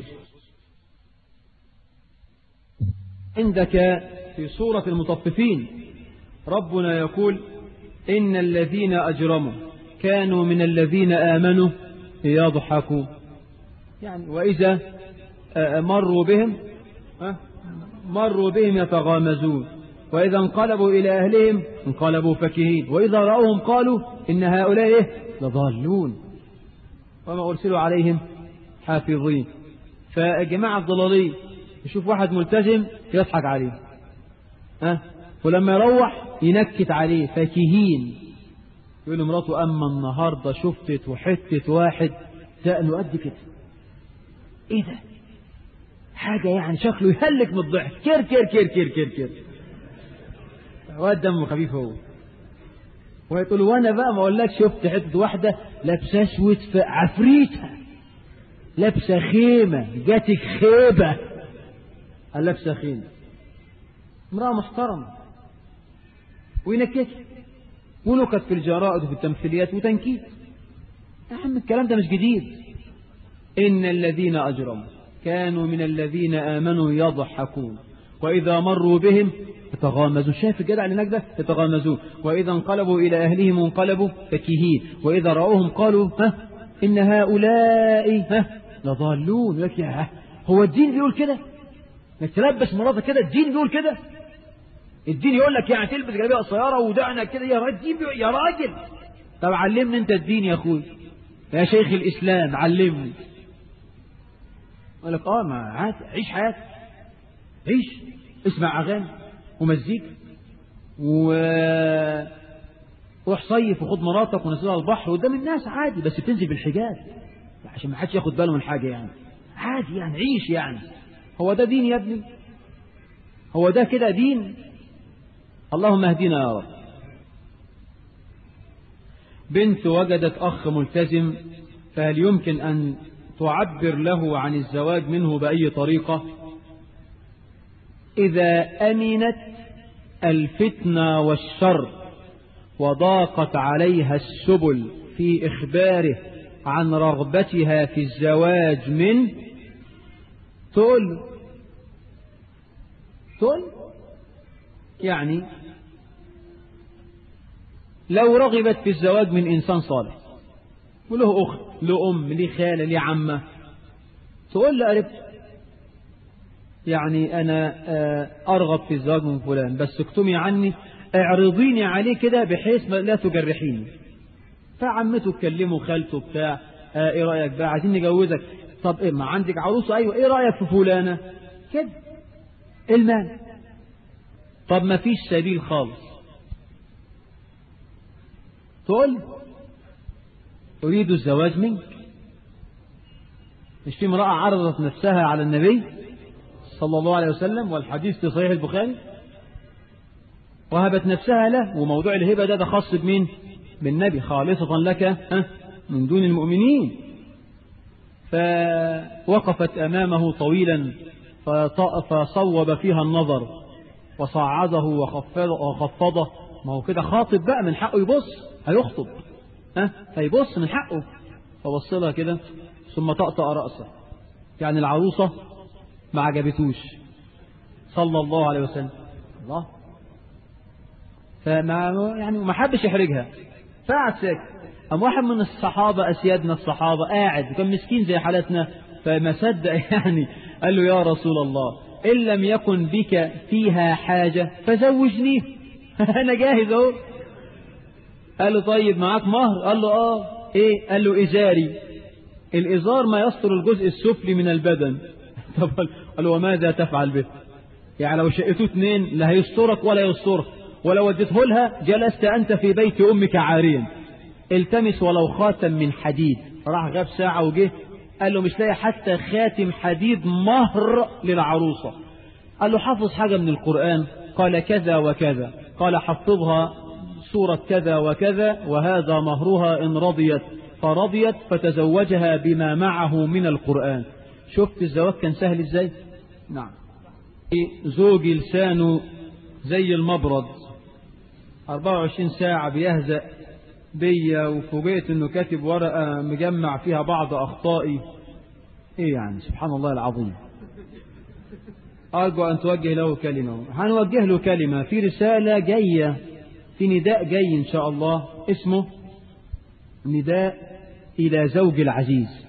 عندك في سورة المطففين ربنا يقول إن الذين أجرموا كانوا من الذين آمنوا يضحكوا يعني وإذا مروا بهم مروا بهم يتغامزون وإذا انقلبوا إلى أهلهم انقلبوا فكهين وإذا رأوهم قالوا إن هؤلاء إيه؟ لضالون وما أرسلوا عليهم حافظين فجماعة الضلالين يشوف واحد ملتزم يضحك عليه ها ولما يروح ينكت عليه فكهين يقول لمراته أما النهاردة شفتت وحتت واحد دقنه قد كده إيه ده حاجة يعني شكله يهلك من الضحك كير كير كير كير كير كير واد دمه خفيف هو ويقول وانا بقى ما اقولك شفت حته واحده لابسه اسود في عفريتها لابسه خيمه جاتك خيبه قال لابسه خيمه امراه محترمه وينكت ونكت في الجرائد وفي التمثيليات وتنكيت يا عم الكلام ده مش جديد ان الذين اجرموا كانوا من الذين امنوا يضحكون واذا مروا بهم يتغامزوا شايف الجدع اللي هناك ده يتغامزون واذا انقلبوا الى اهلهم انقلبوا فكهين واذا راوهم قالوا ها ان هؤلاء ها لضالون لك يا هو الدين بيقول كده انك تلبس مراتك كده الدين بيقول كده الدين يقول لك يعني تلبس جلابيه قصيره ودعنك كده يا راجل يا راجل طب علمني انت الدين يا اخوي يا شيخ الاسلام علمني يقول لك اه ما عاد عيش حياتك عيش اسمع اغاني ومزيكا و روح صيف وخد مراتك ونزلها البحر قدام الناس عادي بس بتنزل بالحجاب عشان ما حدش ياخد باله من حاجه يعني عادي يعني عيش يعني هو ده دين يا ابني هو ده كده دين اللهم اهدنا يا رب بنت وجدت أخ ملتزم فهل يمكن أن تعبر له عن الزواج منه بأي طريقة إذا أمنت الفتنة والشر وضاقت عليها السبل في إخباره عن رغبتها في الزواج من تقول تقول يعني لو رغبت في الزواج من إنسان صالح وله أخت له أم له خالة له عمة تقول لقربت يعني أنا أرغب في الزواج من فلان بس اكتمي عني اعرضيني عليه كده بحيث لا تجرحيني فعمته تكلمه خالته بتاع اه ايه رأيك بقى عايزين نجوزك طب ايه ما عندك عروسة ايوه ايه رأيك في فلانة كده المال طب ما فيش سبيل خالص تقول أريد الزواج منك مش في امرأة عرضت نفسها على النبي صلى الله عليه وسلم والحديث في صحيح البخاري وهبت نفسها له وموضوع الهبة ده ده خاص بمين بالنبي خالصة لك من دون المؤمنين فوقفت أمامه طويلا فصوب فيها النظر وصعده وخفضه ما هو كده خاطب بقى من حقه يبص هيخطب ها هيبص من حقه فبص لها كده ثم طأطأ رأسه يعني العروسة ما عجبتوش صلى الله عليه وسلم الله فما يعني ما حبش يحرجها فقعد ساكت قام واحد من الصحابة أسيادنا الصحابة قاعد وكان مسكين زي حالتنا فما صدق يعني قال له يا رسول الله إن لم يكن بك فيها حاجة فزوجني أنا جاهز أهو قال له طيب معاك مهر قال له آه إيه قال له إزاري الإزار ما يستر الجزء السفلي من البدن طب قال له وماذا تفعل به يعني لو شقته اتنين لا هيسترك ولا يسترك ولو وديته لها جلست أنت في بيت أمك عاريا التمس ولو خاتم من حديد راح غاب ساعة وجه قال له مش لاقي حتى خاتم حديد مهر للعروسة قال له حافظ حاجة من القرآن قال كذا وكذا قال حفظها بصورة كذا وكذا وهذا مهرها إن رضيت فرضيت فتزوجها بما معه من القرآن شفت الزواج كان سهل ازاي نعم زوجي لسانه زي المبرد 24 ساعة بيهزأ بيا وفوجئت انه كاتب ورقة مجمع فيها بعض اخطائي ايه يعني سبحان الله العظيم ارجو ان توجه له كلمة هنوجه له كلمة في رسالة جاية في نداء جاي ان شاء الله اسمه نداء الى زوج العزيز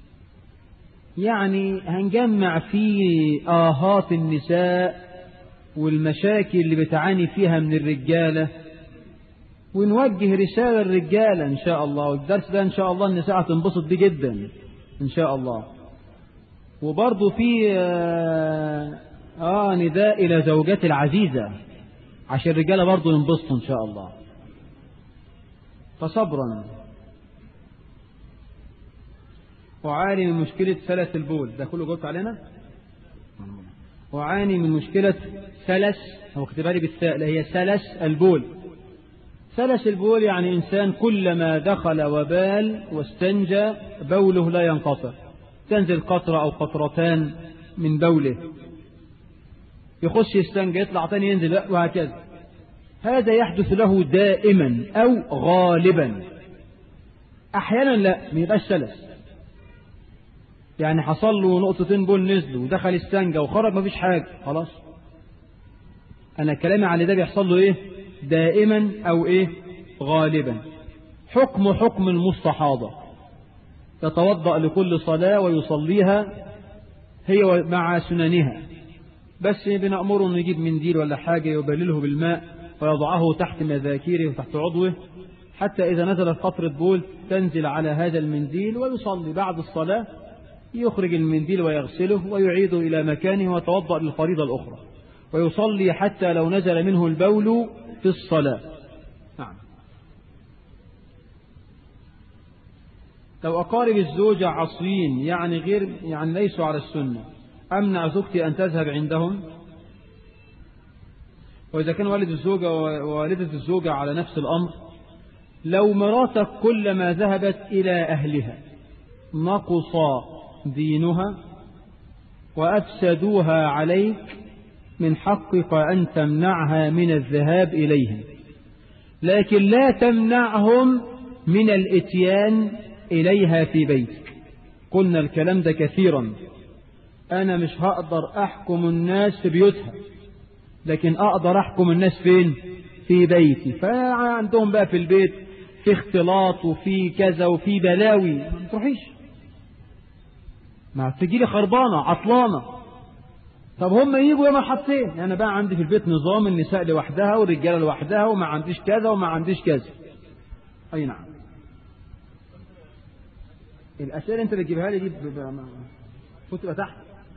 يعني هنجمع فيه آهات النساء والمشاكل اللي بتعاني فيها من الرجالة ونوجه رسالة الرجالة إن شاء الله والدرس ده إن شاء الله النساء هتنبسط بيه جدا إن شاء الله وبرضه في آه, آه نداء إلى زوجات العزيزة عشان الرجالة برضه ينبسطوا إن شاء الله فصبرا أعاني من مشكلة سلس البول ده كله جاوبت علينا أعاني من مشكلة سلس هو اختباري بالساء لا هي سلس البول سلس البول يعني إنسان كلما دخل وبال واستنجى بوله لا ينقطع تنزل قطرة أو قطرتان من بوله يخش يستنجى يطلع تاني ينزل وهكذا هذا يحدث له دائما أو غالبا أحيانا لا ما يبقاش سلس يعني حصل له نقطتين بول نزلوا ودخل استنجى وخرج مفيش حاجة خلاص أنا كلامي على ده بيحصل له إيه دائما أو إيه غالبا حكم حكم المستحاضة يتوضأ لكل صلاة ويصليها هي مع سننها بس بنأمره أنه يجيب منديل ولا حاجة يبلله بالماء ويضعه تحت مذاكيره وتحت عضوه حتى إذا نزلت قطرة بول تنزل على هذا المنديل ويصلي بعد الصلاة يخرج المنديل ويغسله ويعيده إلى مكانه ويتوضأ للفريضة الأخرى ويصلي حتى لو نزل منه البول في الصلاة نعم لو أقارب الزوجة عصيين يعني غير يعني ليسوا على السنة أمنع زوجتي أن تذهب عندهم وإذا كان والد الزوجة ووالدة الزوجة على نفس الأمر لو مراتك كلما ذهبت إلى أهلها نقص دينها وأفسدوها عليك من حقك أن تمنعها من الذهاب إليهم لكن لا تمنعهم من الاتيان إليها في بيتك قلنا الكلام ده كثيرا أنا مش هقدر أحكم الناس في بيوتها لكن أقدر أحكم الناس فين في بيتي فعندهم بقى في البيت في اختلاط وفي كذا وفي بلاوي ما تروحيش ما تجي لي خربانة عطلانة طب هم يجوا يوم الحطين انا يعني بقى عندي في البيت نظام النساء لوحدها والرجاله لوحدها وما عنديش كذا وما عنديش كذا اي نعم الاسئله انت بتجيبها لي دي تبقى تحت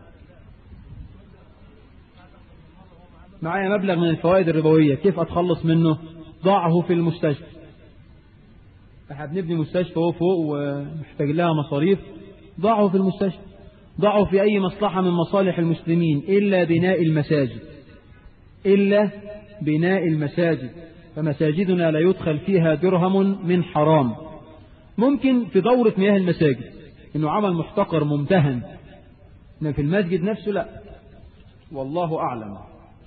معايا مبلغ من الفوائد الربويه كيف اتخلص منه ضعه في المستشفى احنا بنبني مستشفى هو فوق ومحتاج لها مصاريف ضعه في المستشفى ضعوا في أي مصلحة من مصالح المسلمين إلا بناء المساجد إلا بناء المساجد فمساجدنا لا يدخل فيها درهم من حرام ممكن في دورة مياه المساجد إنه عمل محتقر ممتهن إنه في المسجد نفسه لا والله أعلم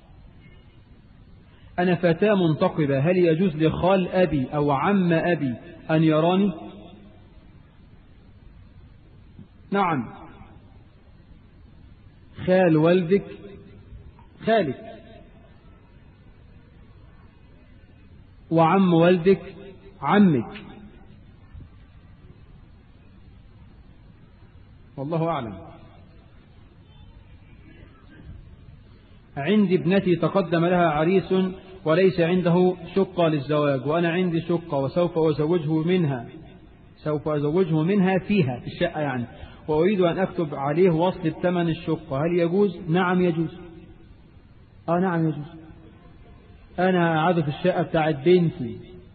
أنا فتاة منتقبة هل يجوز لخال أبي أو عم أبي أن يراني نعم خال والدك خالك وعم والدك عمك والله أعلم عندي ابنتي تقدم لها عريس وليس عنده شقة للزواج وأنا عندي شقة وسوف أزوجه منها سوف أزوجه منها فيها في الشقة يعني وأريد أن أكتب عليه وصل بثمن الشقة هل يجوز؟ نعم يجوز آه نعم يجوز أنا أقعد في الشقة بتاعت بنتي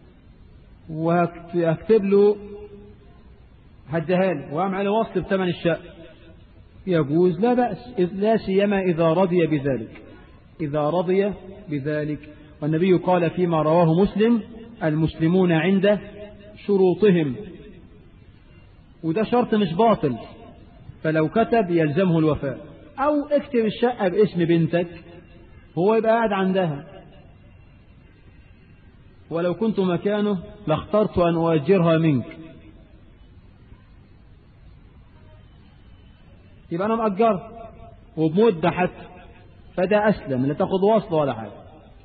وأكتب له هديها له وأعمل وصل بثمن الشقة يجوز لا بأس لا سيما إذا رضي بذلك إذا رضي بذلك والنبي قال فيما رواه مسلم المسلمون عند شروطهم وده شرط مش باطل فلو كتب يلزمه الوفاء أو اكتب الشقة باسم بنتك هو يبقى قاعد عندها ولو كنت مكانه لاخترت أن أؤجرها منك يبقى أنا مأجر وبمدة حتى فده أسلم لا تاخد وصل ولا حاجة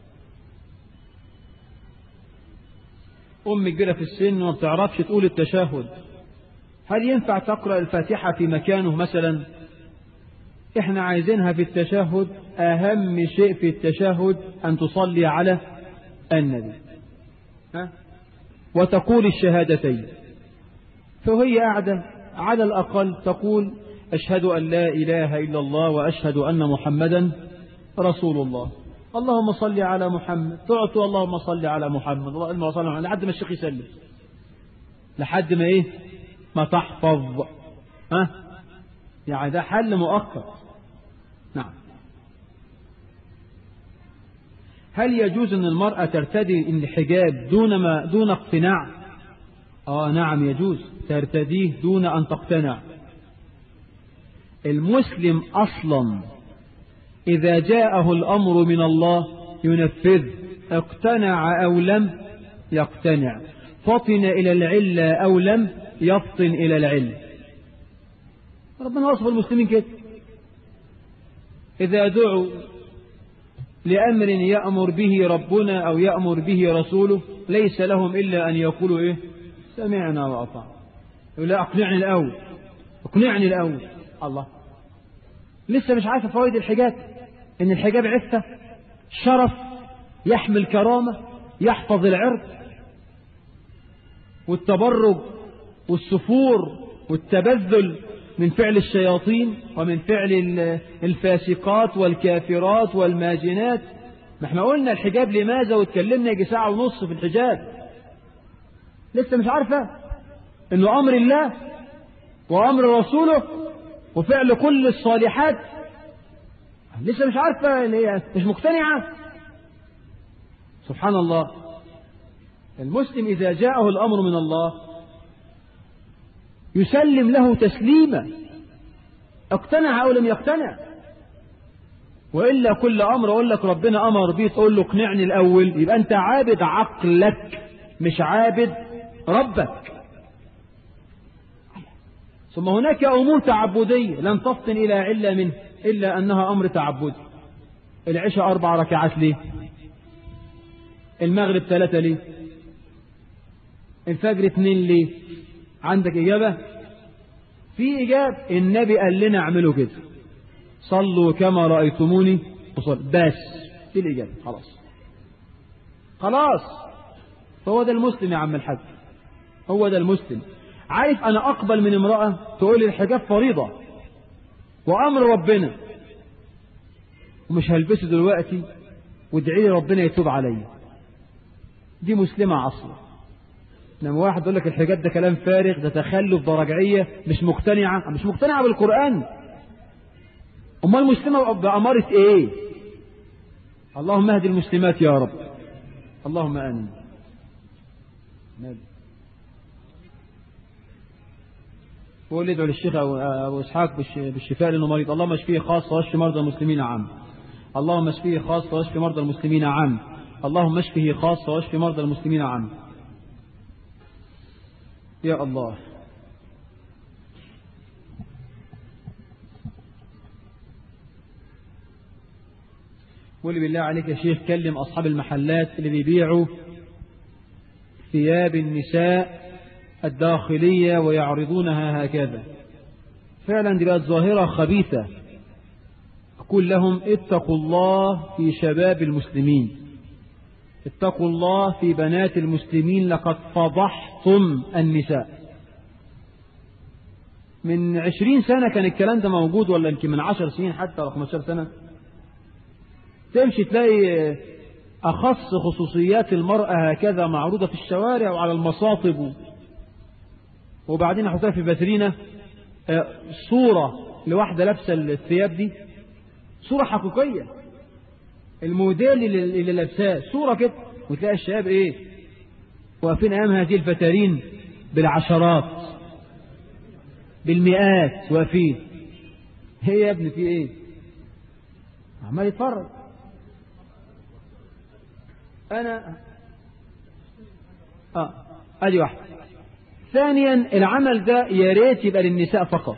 أم كبيرة في السن وما بتعرفش تقول التشهد هل ينفع تقرأ الفاتحة في مكانه مثلا احنا عايزينها في التشهد أهم شيء في التشهد أن تصلي على النبي ها؟ وتقول الشهادتين فهي قاعدة على الأقل تقول أشهد أن لا إله إلا الله وأشهد أن محمدا رسول الله اللهم صل على محمد تعطوا اللهم صل على محمد اللهم صل على لحد ما الشيخ يسلم لحد ما ايه ما تحفظ ها يعني ده حل مؤقت نعم هل يجوز ان المرأة ترتدي الحجاب دون ما دون اقتناع اه نعم يجوز ترتديه دون ان تقتنع المسلم اصلا إذا جاءه الأمر من الله ينفذ اقتنع أو لم يقتنع فطن إلى العلة أو لم يفطن إلى العلة ربنا وصف المسلمين كده إذا دعوا لأمر يأمر به ربنا أو يأمر به رسوله ليس لهم إلا أن يقولوا إيه سمعنا وأطعنا يقول لا أقنعني الأول اقنعني الأول الله لسه مش عارفة فوائد الحجاب ان الحجاب عفة شرف يحمل كرامة يحفظ العرض والتبرج والسفور والتبذل من فعل الشياطين ومن فعل الفاسقات والكافرات والماجنات ما احنا قلنا الحجاب لماذا واتكلمنا يجي ساعة ونص في الحجاب لسه مش عارفة انه امر الله وامر رسوله وفعل كل الصالحات لسه مش عارفة اللي هي مش مقتنعة سبحان الله المسلم إذا جاءه الأمر من الله يسلم له تسليما اقتنع أو لم يقتنع وإلا كل أمر أقول لك ربنا أمر بيه تقول له اقنعني الأول يبقى أنت عابد عقلك مش عابد ربك ثم هناك أمور تعبدية لن تفطن إلى علة منه إلا أنها أمر تعبدي العشاء أربع ركعات ليه المغرب ثلاثة ليه الفجر اثنين ليه عندك إجابة في إجابة النبي قال لنا اعملوا كده صلوا كما رأيتموني وصل بس دي الإجابة خلاص خلاص هو ده المسلم يا عم الحاج هو ده المسلم عارف أنا أقبل من امرأة تقول لي الحجاب فريضة وأمر ربنا ومش هلبسه دلوقتي وادعي لي ربنا يتوب عليا دي مسلمة عصرة لما واحد يقول لك الحجاب ده كلام فارغ ده تخلف ده رجعية مش مقتنعة مش مقتنعة بالقرآن أمال المسلمة بأمارة إيه اللهم اهدي المسلمات يا رب اللهم آمين هو اللي يدعو للشيخ أبو إسحاق بالشفاء لأنه مريض اللهم اشفيه خاصة واشف مرضى المسلمين عام اللهم اشفيه خاصة واشف مرضى المسلمين عام اللهم اشفه خاصة واشف مرضى المسلمين عام يا الله قول بالله عليك يا شيخ كلم أصحاب المحلات اللي بيبيعوا ثياب النساء الداخلية ويعرضونها هكذا فعلا دي بقت ظاهرة خبيثة أقول لهم اتقوا الله في شباب المسلمين اتقوا الله في بنات المسلمين لقد فضحتم النساء من عشرين سنة كان الكلام ده موجود ولا يمكن من عشر سنين حتى ولا 15 سنة تمشي تلاقي أخص خصوصيات المرأة هكذا معروضة في الشوارع وعلى المصاطب وبعدين احطها في باترينا صورة لواحدة لابسة الثياب دي صورة حقيقية الموديل اللي لابساه صورة كده وتلاقي الشباب ايه واقفين أيام هذه الفترين بالعشرات بالمئات واقفين هي يا ابني في ايه عمال يتفرج انا اه ادي واحده ثانيا العمل ده يا ريت يبقى للنساء فقط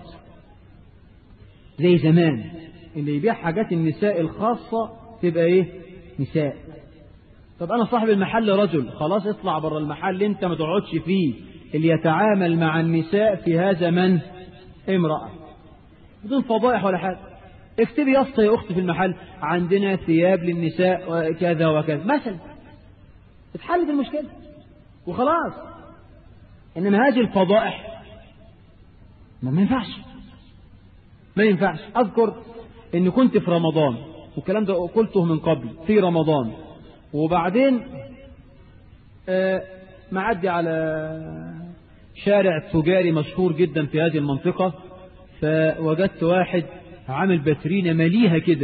زي زمان اللي يبيع حاجات النساء الخاصة تبقى ايه نساء طب انا صاحب المحل رجل خلاص اطلع بره المحل انت ما تقعدش فيه اللي يتعامل مع النساء في هذا من امرأة بدون فضائح ولا حاجة اكتبي يا اسطى يا اختي في المحل عندنا ثياب للنساء وكذا وكذا مثلا اتحلت المشكلة وخلاص انما هذه الفضائح ما ينفعش ما ينفعش اذكر ان كنت في رمضان والكلام ده قلته من قبل في رمضان وبعدين آه معدي على شارع تجاري مشهور جدا في هذه المنطقة فوجدت واحد عامل باترينا مليها كده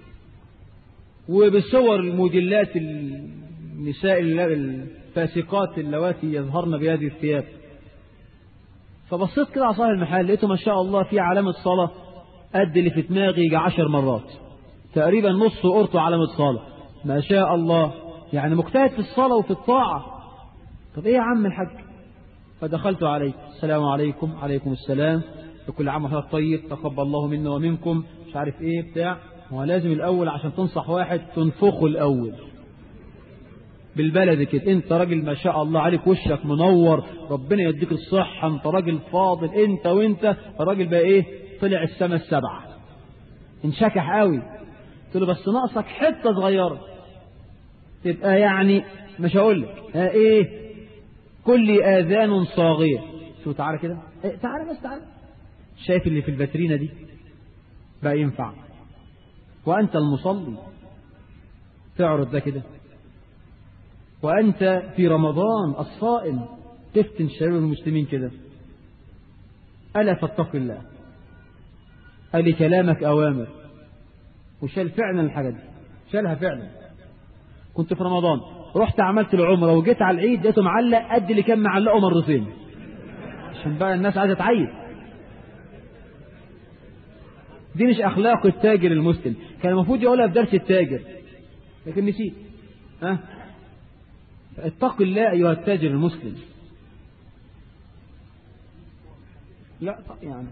وبصور الموديلات النساء الفاسقات اللواتي يظهرن بهذه الثياب فبصيت كده على صاحب المحل لقيته ما شاء الله في علامة صلاة قد اللي في دماغي يجي عشر مرات تقريبا نص قرطه علامة صلاة ما شاء الله يعني مجتهد في الصلاة وفي الطاعة طب ايه يا عم الحاج فدخلت عليه السلام عليكم عليكم السلام وكل عام وحضرتك طيب تقبل الله منا ومنكم مش عارف ايه بتاع هو لازم الاول عشان تنصح واحد تنفخه الاول بالبلد كده انت راجل ما شاء الله عليك وشك منور ربنا يديك الصحة انت راجل فاضل انت وانت الراجل بقى ايه طلع السما السبعة انشكح قوي قلت له بس ناقصك حتة صغيرة تبقى يعني مش هقول لك اه ايه كل اذان صاغية شو تعالى كده ايه تعالى بس تعالى شايف اللي في الباترينا دي بقى ينفع وانت المصلي تعرض ده كده وأنت في رمضان الصائم تفتن شباب المسلمين كده ألا فاتق الله قال كلامك أوامر وشال فعلا الحاجة دي شالها فعلا كنت في رمضان رحت عملت العمرة وجيت على العيد لقيته معلق قد اللي كان معلقه مرتين عشان بقى الناس عايزة تعيد دي مش أخلاق التاجر المسلم كان المفروض يقولها في درس التاجر لكن نسيت ها اتق الله أيها التاجر المسلم لا يعني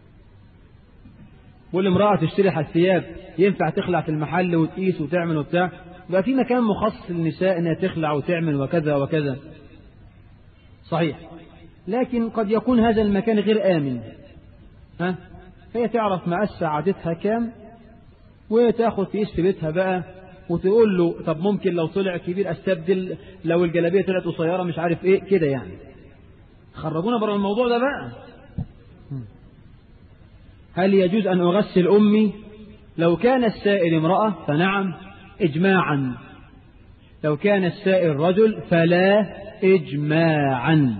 والامرأة تشتري الثياب ينفع تخلع في المحل وتقيس وتعمل وبتاع بقى في مكان مخصص للنساء انها تخلع وتعمل وكذا وكذا صحيح لكن قد يكون هذا المكان غير آمن ها هي تعرف مقاس عادتها كام وتاخد تقيس في بيتها بقى وتقول له طب ممكن لو طلع كبير استبدل لو الجلابيه طلعت قصيره مش عارف ايه كده يعني خرجونا بره الموضوع ده بقى هل يجوز ان اغسل امي لو كان السائل امراه فنعم اجماعا لو كان السائل رجل فلا اجماعا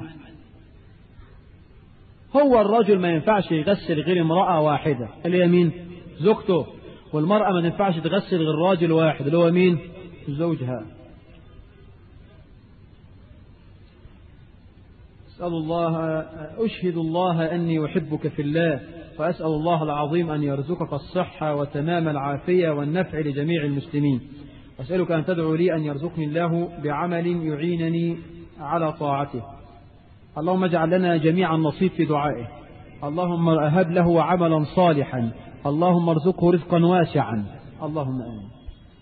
هو الرجل ما ينفعش يغسل غير امراه واحده اللي هي مين زوجته والمرأة ما تنفعش تغسل غير راجل واحد اللي هو مين زوجها أسأل الله أشهد الله أني أحبك في الله وأسأل الله العظيم أن يرزقك الصحة وتمام العافية والنفع لجميع المسلمين أسألك أن تدعو لي أن يرزقني الله بعمل يعينني على طاعته اللهم اجعل لنا جميعا نصيب في دعائه اللهم أهب له عملا صالحا اللهم ارزقه رزقا واسعا اللهم آمين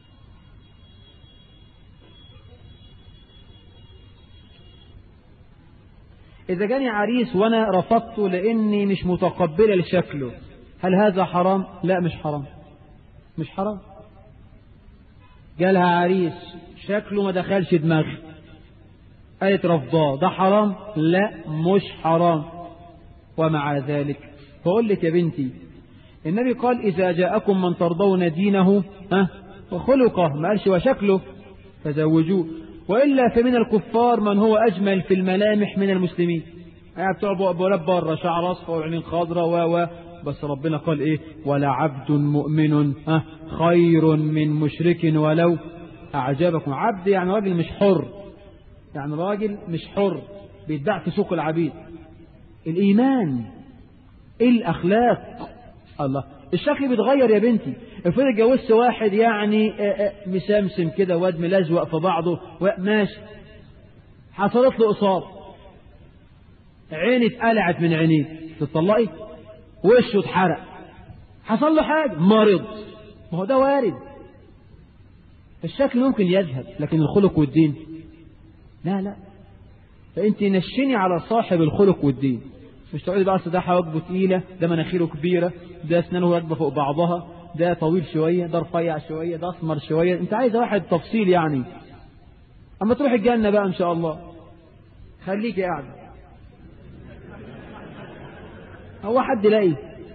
إذا جاني عريس وأنا رفضته لأني مش متقبلة لشكله هل هذا حرام؟ لا مش حرام مش حرام جالها عريس شكله ما دخلش دماغي قالت رفضاه ده حرام؟ لا مش حرام ومع ذلك بقول لك يا بنتي النبي قال إذا جاءكم من ترضون دينه ها وخلقه ما قالش وشكله فزوجوه وإلا فمن الكفار من هو أجمل في الملامح من المسلمين يعني بتوع بولاد بره شعر أصفر وعينين خضراء و و بس ربنا قال إيه ولا عبد مؤمن ها خير من مشرك ولو أعجبكم عبد يعني راجل مش حر يعني راجل مش حر بيتباع في سوق العبيد الإيمان الأخلاق الله الشكل بيتغير يا بنتي افرض اتجوزت واحد يعني مسمسم كده واد ملزوق في بعضه ماشي حصلت له إصابة عيني اتقلعت من عينيه تطلقي وشه اتحرق حصل له حاجة مرض ما هو ده وارد الشكل ممكن يذهب لكن الخلق والدين لا لا فانت نشني على صاحب الخلق والدين مش تقعدي بقى ده حواجبه تقيلة ده مناخيره كبيرة ده اسنانه راكبة فوق بعضها ده طويل شوية ده رفيع شوية ده اسمر شوية انت عايز واحد تفصيل يعني اما تروح الجنة بقى ان شاء الله خليكي قاعدة هو حد لاقي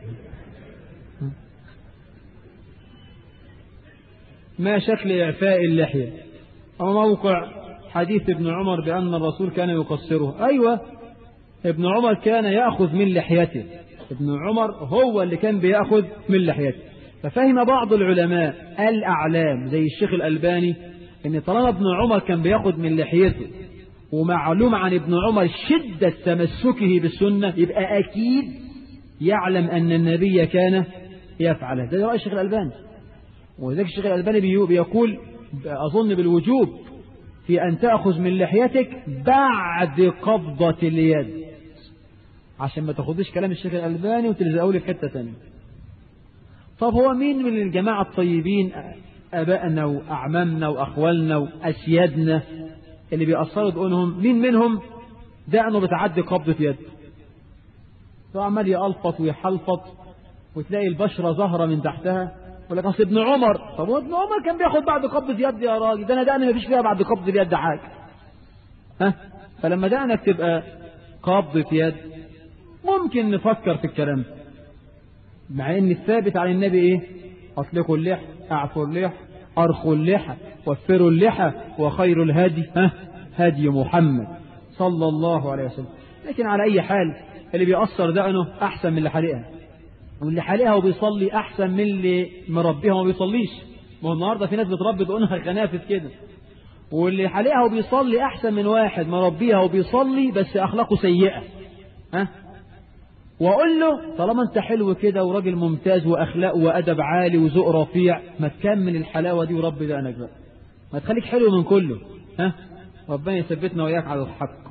ما شكل إعفاء اللحية أو موقع حديث ابن عمر بأن الرسول كان يقصره أيوة ابن عمر كان يأخذ من لحيته ابن عمر هو اللي كان بيأخذ من لحيته ففهم بعض العلماء الأعلام زي الشيخ الألباني ان طالما ابن عمر كان بياخذ من لحيته ومعلوم عن ابن عمر شدة تمسكه بالسنة يبقى أكيد يعلم أن النبي كان يفعل ده رأي الشيخ الألباني وذلك الشيخ الألباني بيقول أظن بالوجوب في أن تأخذ من لحيتك بعد قبضة اليد عشان ما تاخدش كلام الشيخ الألباني وتلزقوا لي في حتة ثانيه طب هو مين من الجماعة الطيبين أبائنا وأعمامنا وأخوالنا وأسيادنا اللي بيأثروا دقونهم مين منهم دقنه بتعدي قبضة يد فعمال يألفط ويحلفط وتلاقي البشرة ظاهرة من تحتها يقول لك اصل ابن عمر طب هو ابن عمر كان بياخد بعد قبضة يد يا راجل ده انا دقني مفيش فيها بعد قبضة اليد حاجة ها فلما دقنك تبقى قبضة يد ممكن نفكر في الكلام مع ان الثابت عن النبي ايه اطلقوا اللحى اعفوا اللحى ارخوا اللحى وفروا اللحى وخير الهدي ها هدي محمد صلى الله عليه وسلم لكن على اي حال اللي بيأثر دقنه احسن من اللي حالقها واللي حالقها وبيصلي احسن من اللي مربيها وما بيصليش ما هو النهارده في ناس بتربي دقنها خنافس كده واللي حالقها وبيصلي احسن من واحد مربيها وبيصلي بس اخلاقه سيئه ها واقول له طالما انت حلو كده وراجل ممتاز واخلاق وادب عالي وذوق رفيع ما تكمل الحلاوه دي وربي دقنك بقى ما تخليك حلو من كله ها ربنا يثبتنا وياك على الحق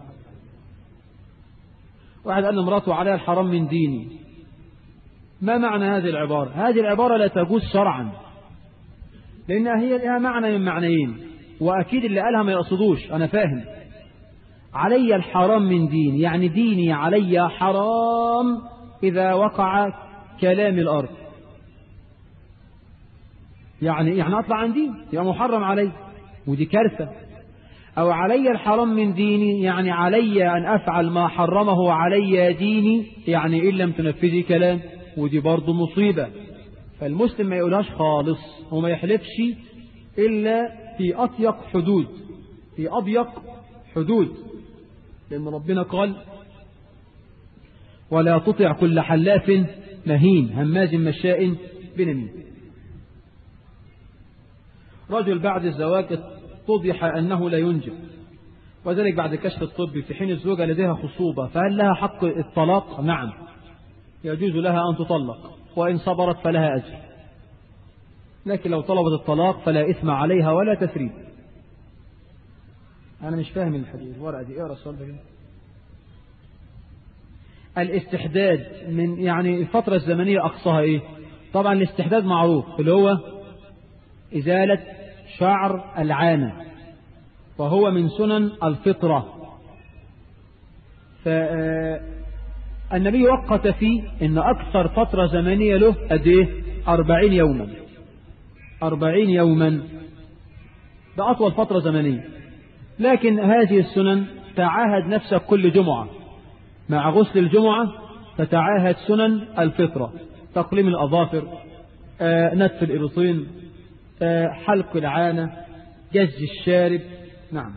واحد قال لمراته عليها الحرام من ديني ما معنى هذه العبارة هذه العبارة لا تجوز شرعا لأنها هي لها معنى من معنيين وأكيد اللي قالها ما يقصدوش أنا فاهم علي الحرام من دين يعني ديني علي حرام إذا وقع كلام الأرض يعني يعني أطلع عن دين يبقى محرم علي ودي كارثة أو علي الحرام من ديني يعني علي أن أفعل ما حرمه علي ديني يعني إن لم تنفذي كلام ودي برضه مصيبة فالمسلم ما يقولهاش خالص وما يحلفش إلا في أضيق حدود في أضيق حدود لأن ربنا قال ولا تطع كل حلاف مهين هماز مشاء بنميم رجل بعد الزواج اتضح أنه لا ينجب وذلك بعد الكشف الطبي في حين الزوجة لديها خصوبة فهل لها حق الطلاق نعم يجوز لها أن تطلق وإن صبرت فلها أجر لكن لو طلبت الطلاق فلا إثم عليها ولا تثريب أنا مش فاهم الحديث الورقة دي اقرأ السؤال ده الاستحداد من يعني الفترة الزمنية أقصاها إيه طبعا الاستحداد معروف اللي هو إزالة شعر العانة وهو من سنن الفطرة فالنبي وقت فيه ان اكثر فترة زمنية له قد ايه اربعين يوما اربعين يوما ده اطول فترة زمنية لكن هذه السنن تعاهد نفسك كل جمعة مع غسل الجمعة تتعاهد سنن الفطرة تقليم الأظافر آه نتف الإبطين آه حلق العانة جز الشارب نعم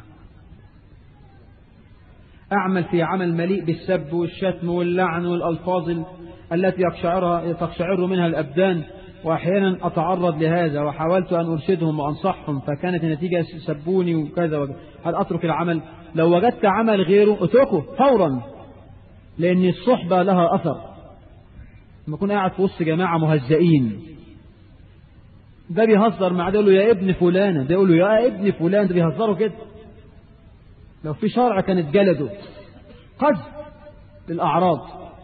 أعمل في عمل مليء بالسب والشتم واللعن والألفاظ التي يقشعرها تقشعر منها الأبدان وأحيانا أتعرض لهذا وحاولت أن أرشدهم وأنصحهم فكانت النتيجة سبوني وكذا وكذا هل أترك العمل لو وجدت عمل غيره اتركه فورا لأن الصحبة لها أثر لما أكون قاعد في وسط جماعة مهزئين ده بيهزر مع ده يقول له يا ابن فلانة ده يقول له يا ابن فلان ده بيهزروا كده لو في شرع كانت جلده قذف للأعراض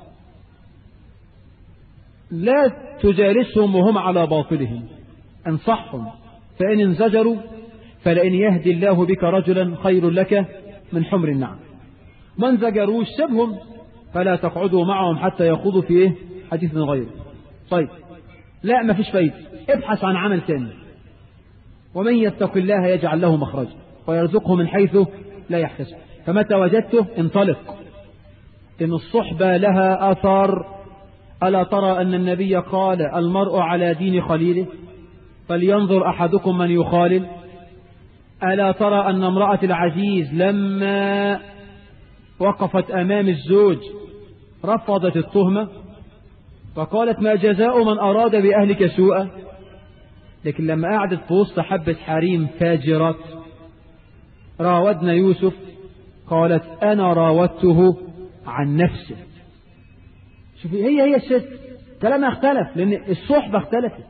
لا تجالسهم وهم على باطلهم انصحهم فإن انزجروا فلئن يهدي الله بك رجلا خير لك من حمر النعم ما انزجروش سبهم فلا تقعدوا معهم حتى يخوضوا في ايه حديث من غيره طيب لا ما فيش فايدة ابحث عن عمل ثاني ومن يتق الله يجعل له مخرجا ويرزقه من حيث لا يحتسب فمتى وجدته انطلق إن الصحبة لها آثار ألا ترى أن النبي قال المرء على دين خليله فلينظر أحدكم من يخالل ألا ترى أن امرأة العزيز لما وقفت أمام الزوج رفضت التهمة فقالت ما جزاء من أراد بأهلك سوءا لكن لما قعدت في وسط حبة حريم فاجرات راودنا يوسف قالت أنا راودته عن نفسه شوفي هي هي الست كلامها اختلف لأن الصحبة اختلفت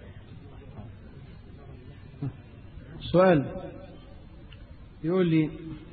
سؤال يقول لي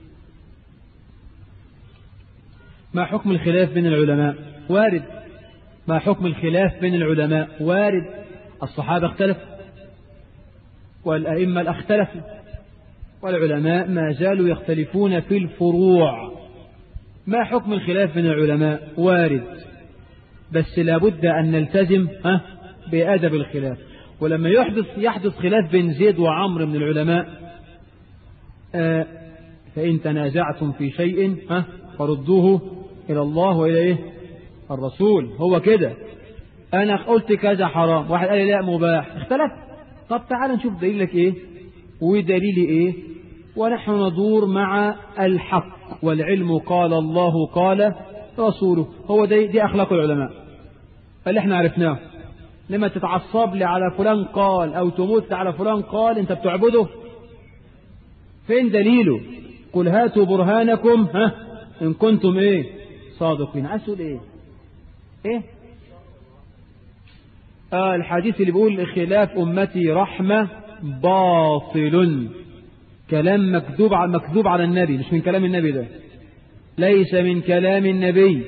ما حكم الخلاف بين العلماء وارد ما حكم الخلاف بين العلماء وارد الصحابة اختلفوا والأئمة اختلفوا والعلماء ما زالوا يختلفون في الفروع ما حكم الخلاف بين العلماء وارد بس لابد أن نلتزم ها بأدب الخلاف ولما يحدث يحدث خلاف بين زيد وعمر من العلماء آه فإن تنازعتم في شيء ها فردوه إلى الله وإلى إيه الرسول هو كده أنا قلت كذا حرام واحد قال لي لا مباح اختلف طب تعال نشوف دليلك إيه ودليلي إيه ونحن ندور مع الحق والعلم قال الله قال رسوله هو دي, دي أخلاق العلماء اللي احنا عرفناه لما تتعصب لي على فلان قال أو تموت على فلان قال انت بتعبده فين دليله قل هاتوا برهانكم ها إن كنتم إيه صادقين عسل إيه إيه آه الحديث اللي بيقول خلاف أمتي رحمة باطل كلام مكذوب على مكذوب على النبي مش من كلام النبي ده ليس من كلام النبي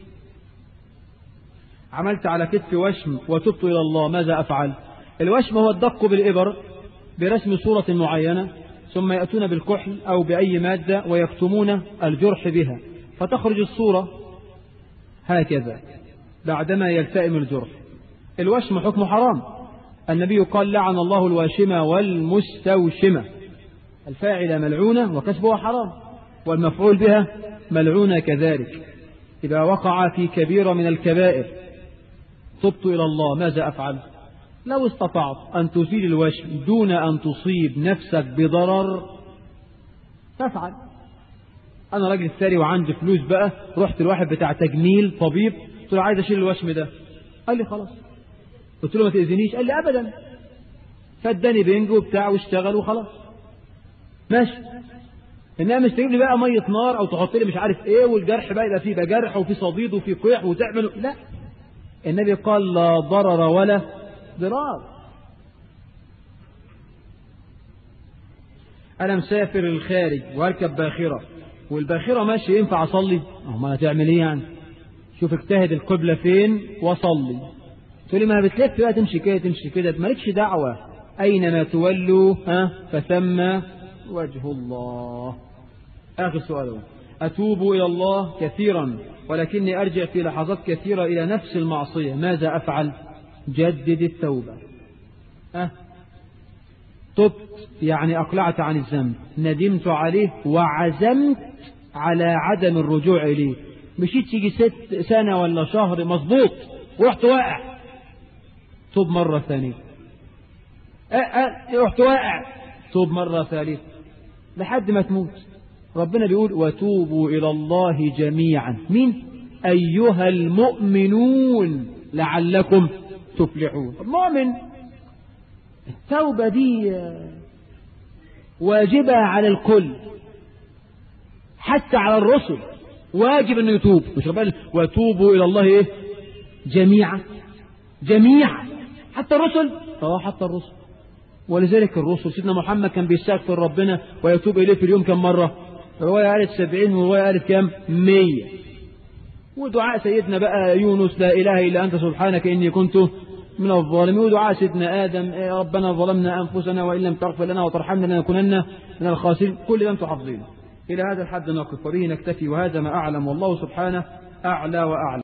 عملت على كتف وشم وتبت إلى الله ماذا أفعل الوشم هو الدق بالإبر برسم صورة معينة ثم يأتون بالكحل أو بأي مادة ويكتمون الجرح بها فتخرج الصورة هكذا بعدما يلتئم الجرح الوشم حكم حرام النبي قال لعن الله الواشمة والمستوشمة الفاعل ملعونة وكسبها حرام والمفعول بها ملعونة كذلك إذا وقع في كبيرة من الكبائر تبت إلى الله ماذا أفعل لو استطعت أن تزيل الوشم دون أن تصيب نفسك بضرر تفعل أنا راجل ثري وعندي فلوس بقى رحت الواحد بتاع تجميل طبيب قلت له عايز أشيل الوشم ده قال لي خلاص قلت له ما تأذنيش قال لي أبدا فاداني بنج وبتاع واشتغل وخلاص ماشي انها مش تجيب لي بقى ميه نار او تحط لي مش عارف ايه والجرح بقى يبقى فيه بقى جرح وفيه صديد وفيه قيح وتعمل لا النبي قال لا ضرر ولا ضرار انا مسافر الخارج واركب باخره والباخره ماشي ينفع اصلي ما هتعمل ايه يعني شوف اجتهد القبله فين وصلي تقول لي ما بتلف بقى تمشي كده تمشي كده مالكش دعوه اينما تولوا ها فثم وجه الله آخر سؤال أتوب إلى الله كثيرا ولكني أرجع في لحظات كثيرة إلى نفس المعصية ماذا أفعل جدد التوبة أه؟ تبت يعني أقلعت عن الذنب ندمت عليه وعزمت على عدم الرجوع إليه مشيت تيجي ست سنة ولا شهر مظبوط ورحت واقع توب مرة ثانية أه أه رحت واقع توب مرة ثالثة لحد ما تموت ربنا بيقول وتوبوا إلى الله جميعا مين أيها المؤمنون لعلكم تفلحون المؤمن التوبة دي واجبة على الكل حتى على الرسل واجب انه يتوب مش قبل وتوبوا الى الله ايه جميعا جميعا حتى الرسل اه حتى الرسل ولذلك الرسل سيدنا محمد كان بيستغفر ربنا ويتوب اليه في اليوم كم مره روايه قالت سبعين وروايه قالت كام مية ودعاء سيدنا بقى يونس لا اله الا انت سبحانك اني كنت من الظالمين ودعاء سيدنا آدم يا ربنا ظلمنا أنفسنا وإن لم تغفر لنا وترحمنا لنكونن من الخاسرين كل ده أنتم حافظينه إلى هذا الحد نقف وبه نكتفي وهذا ما أعلم والله سبحانه أعلى وأعلم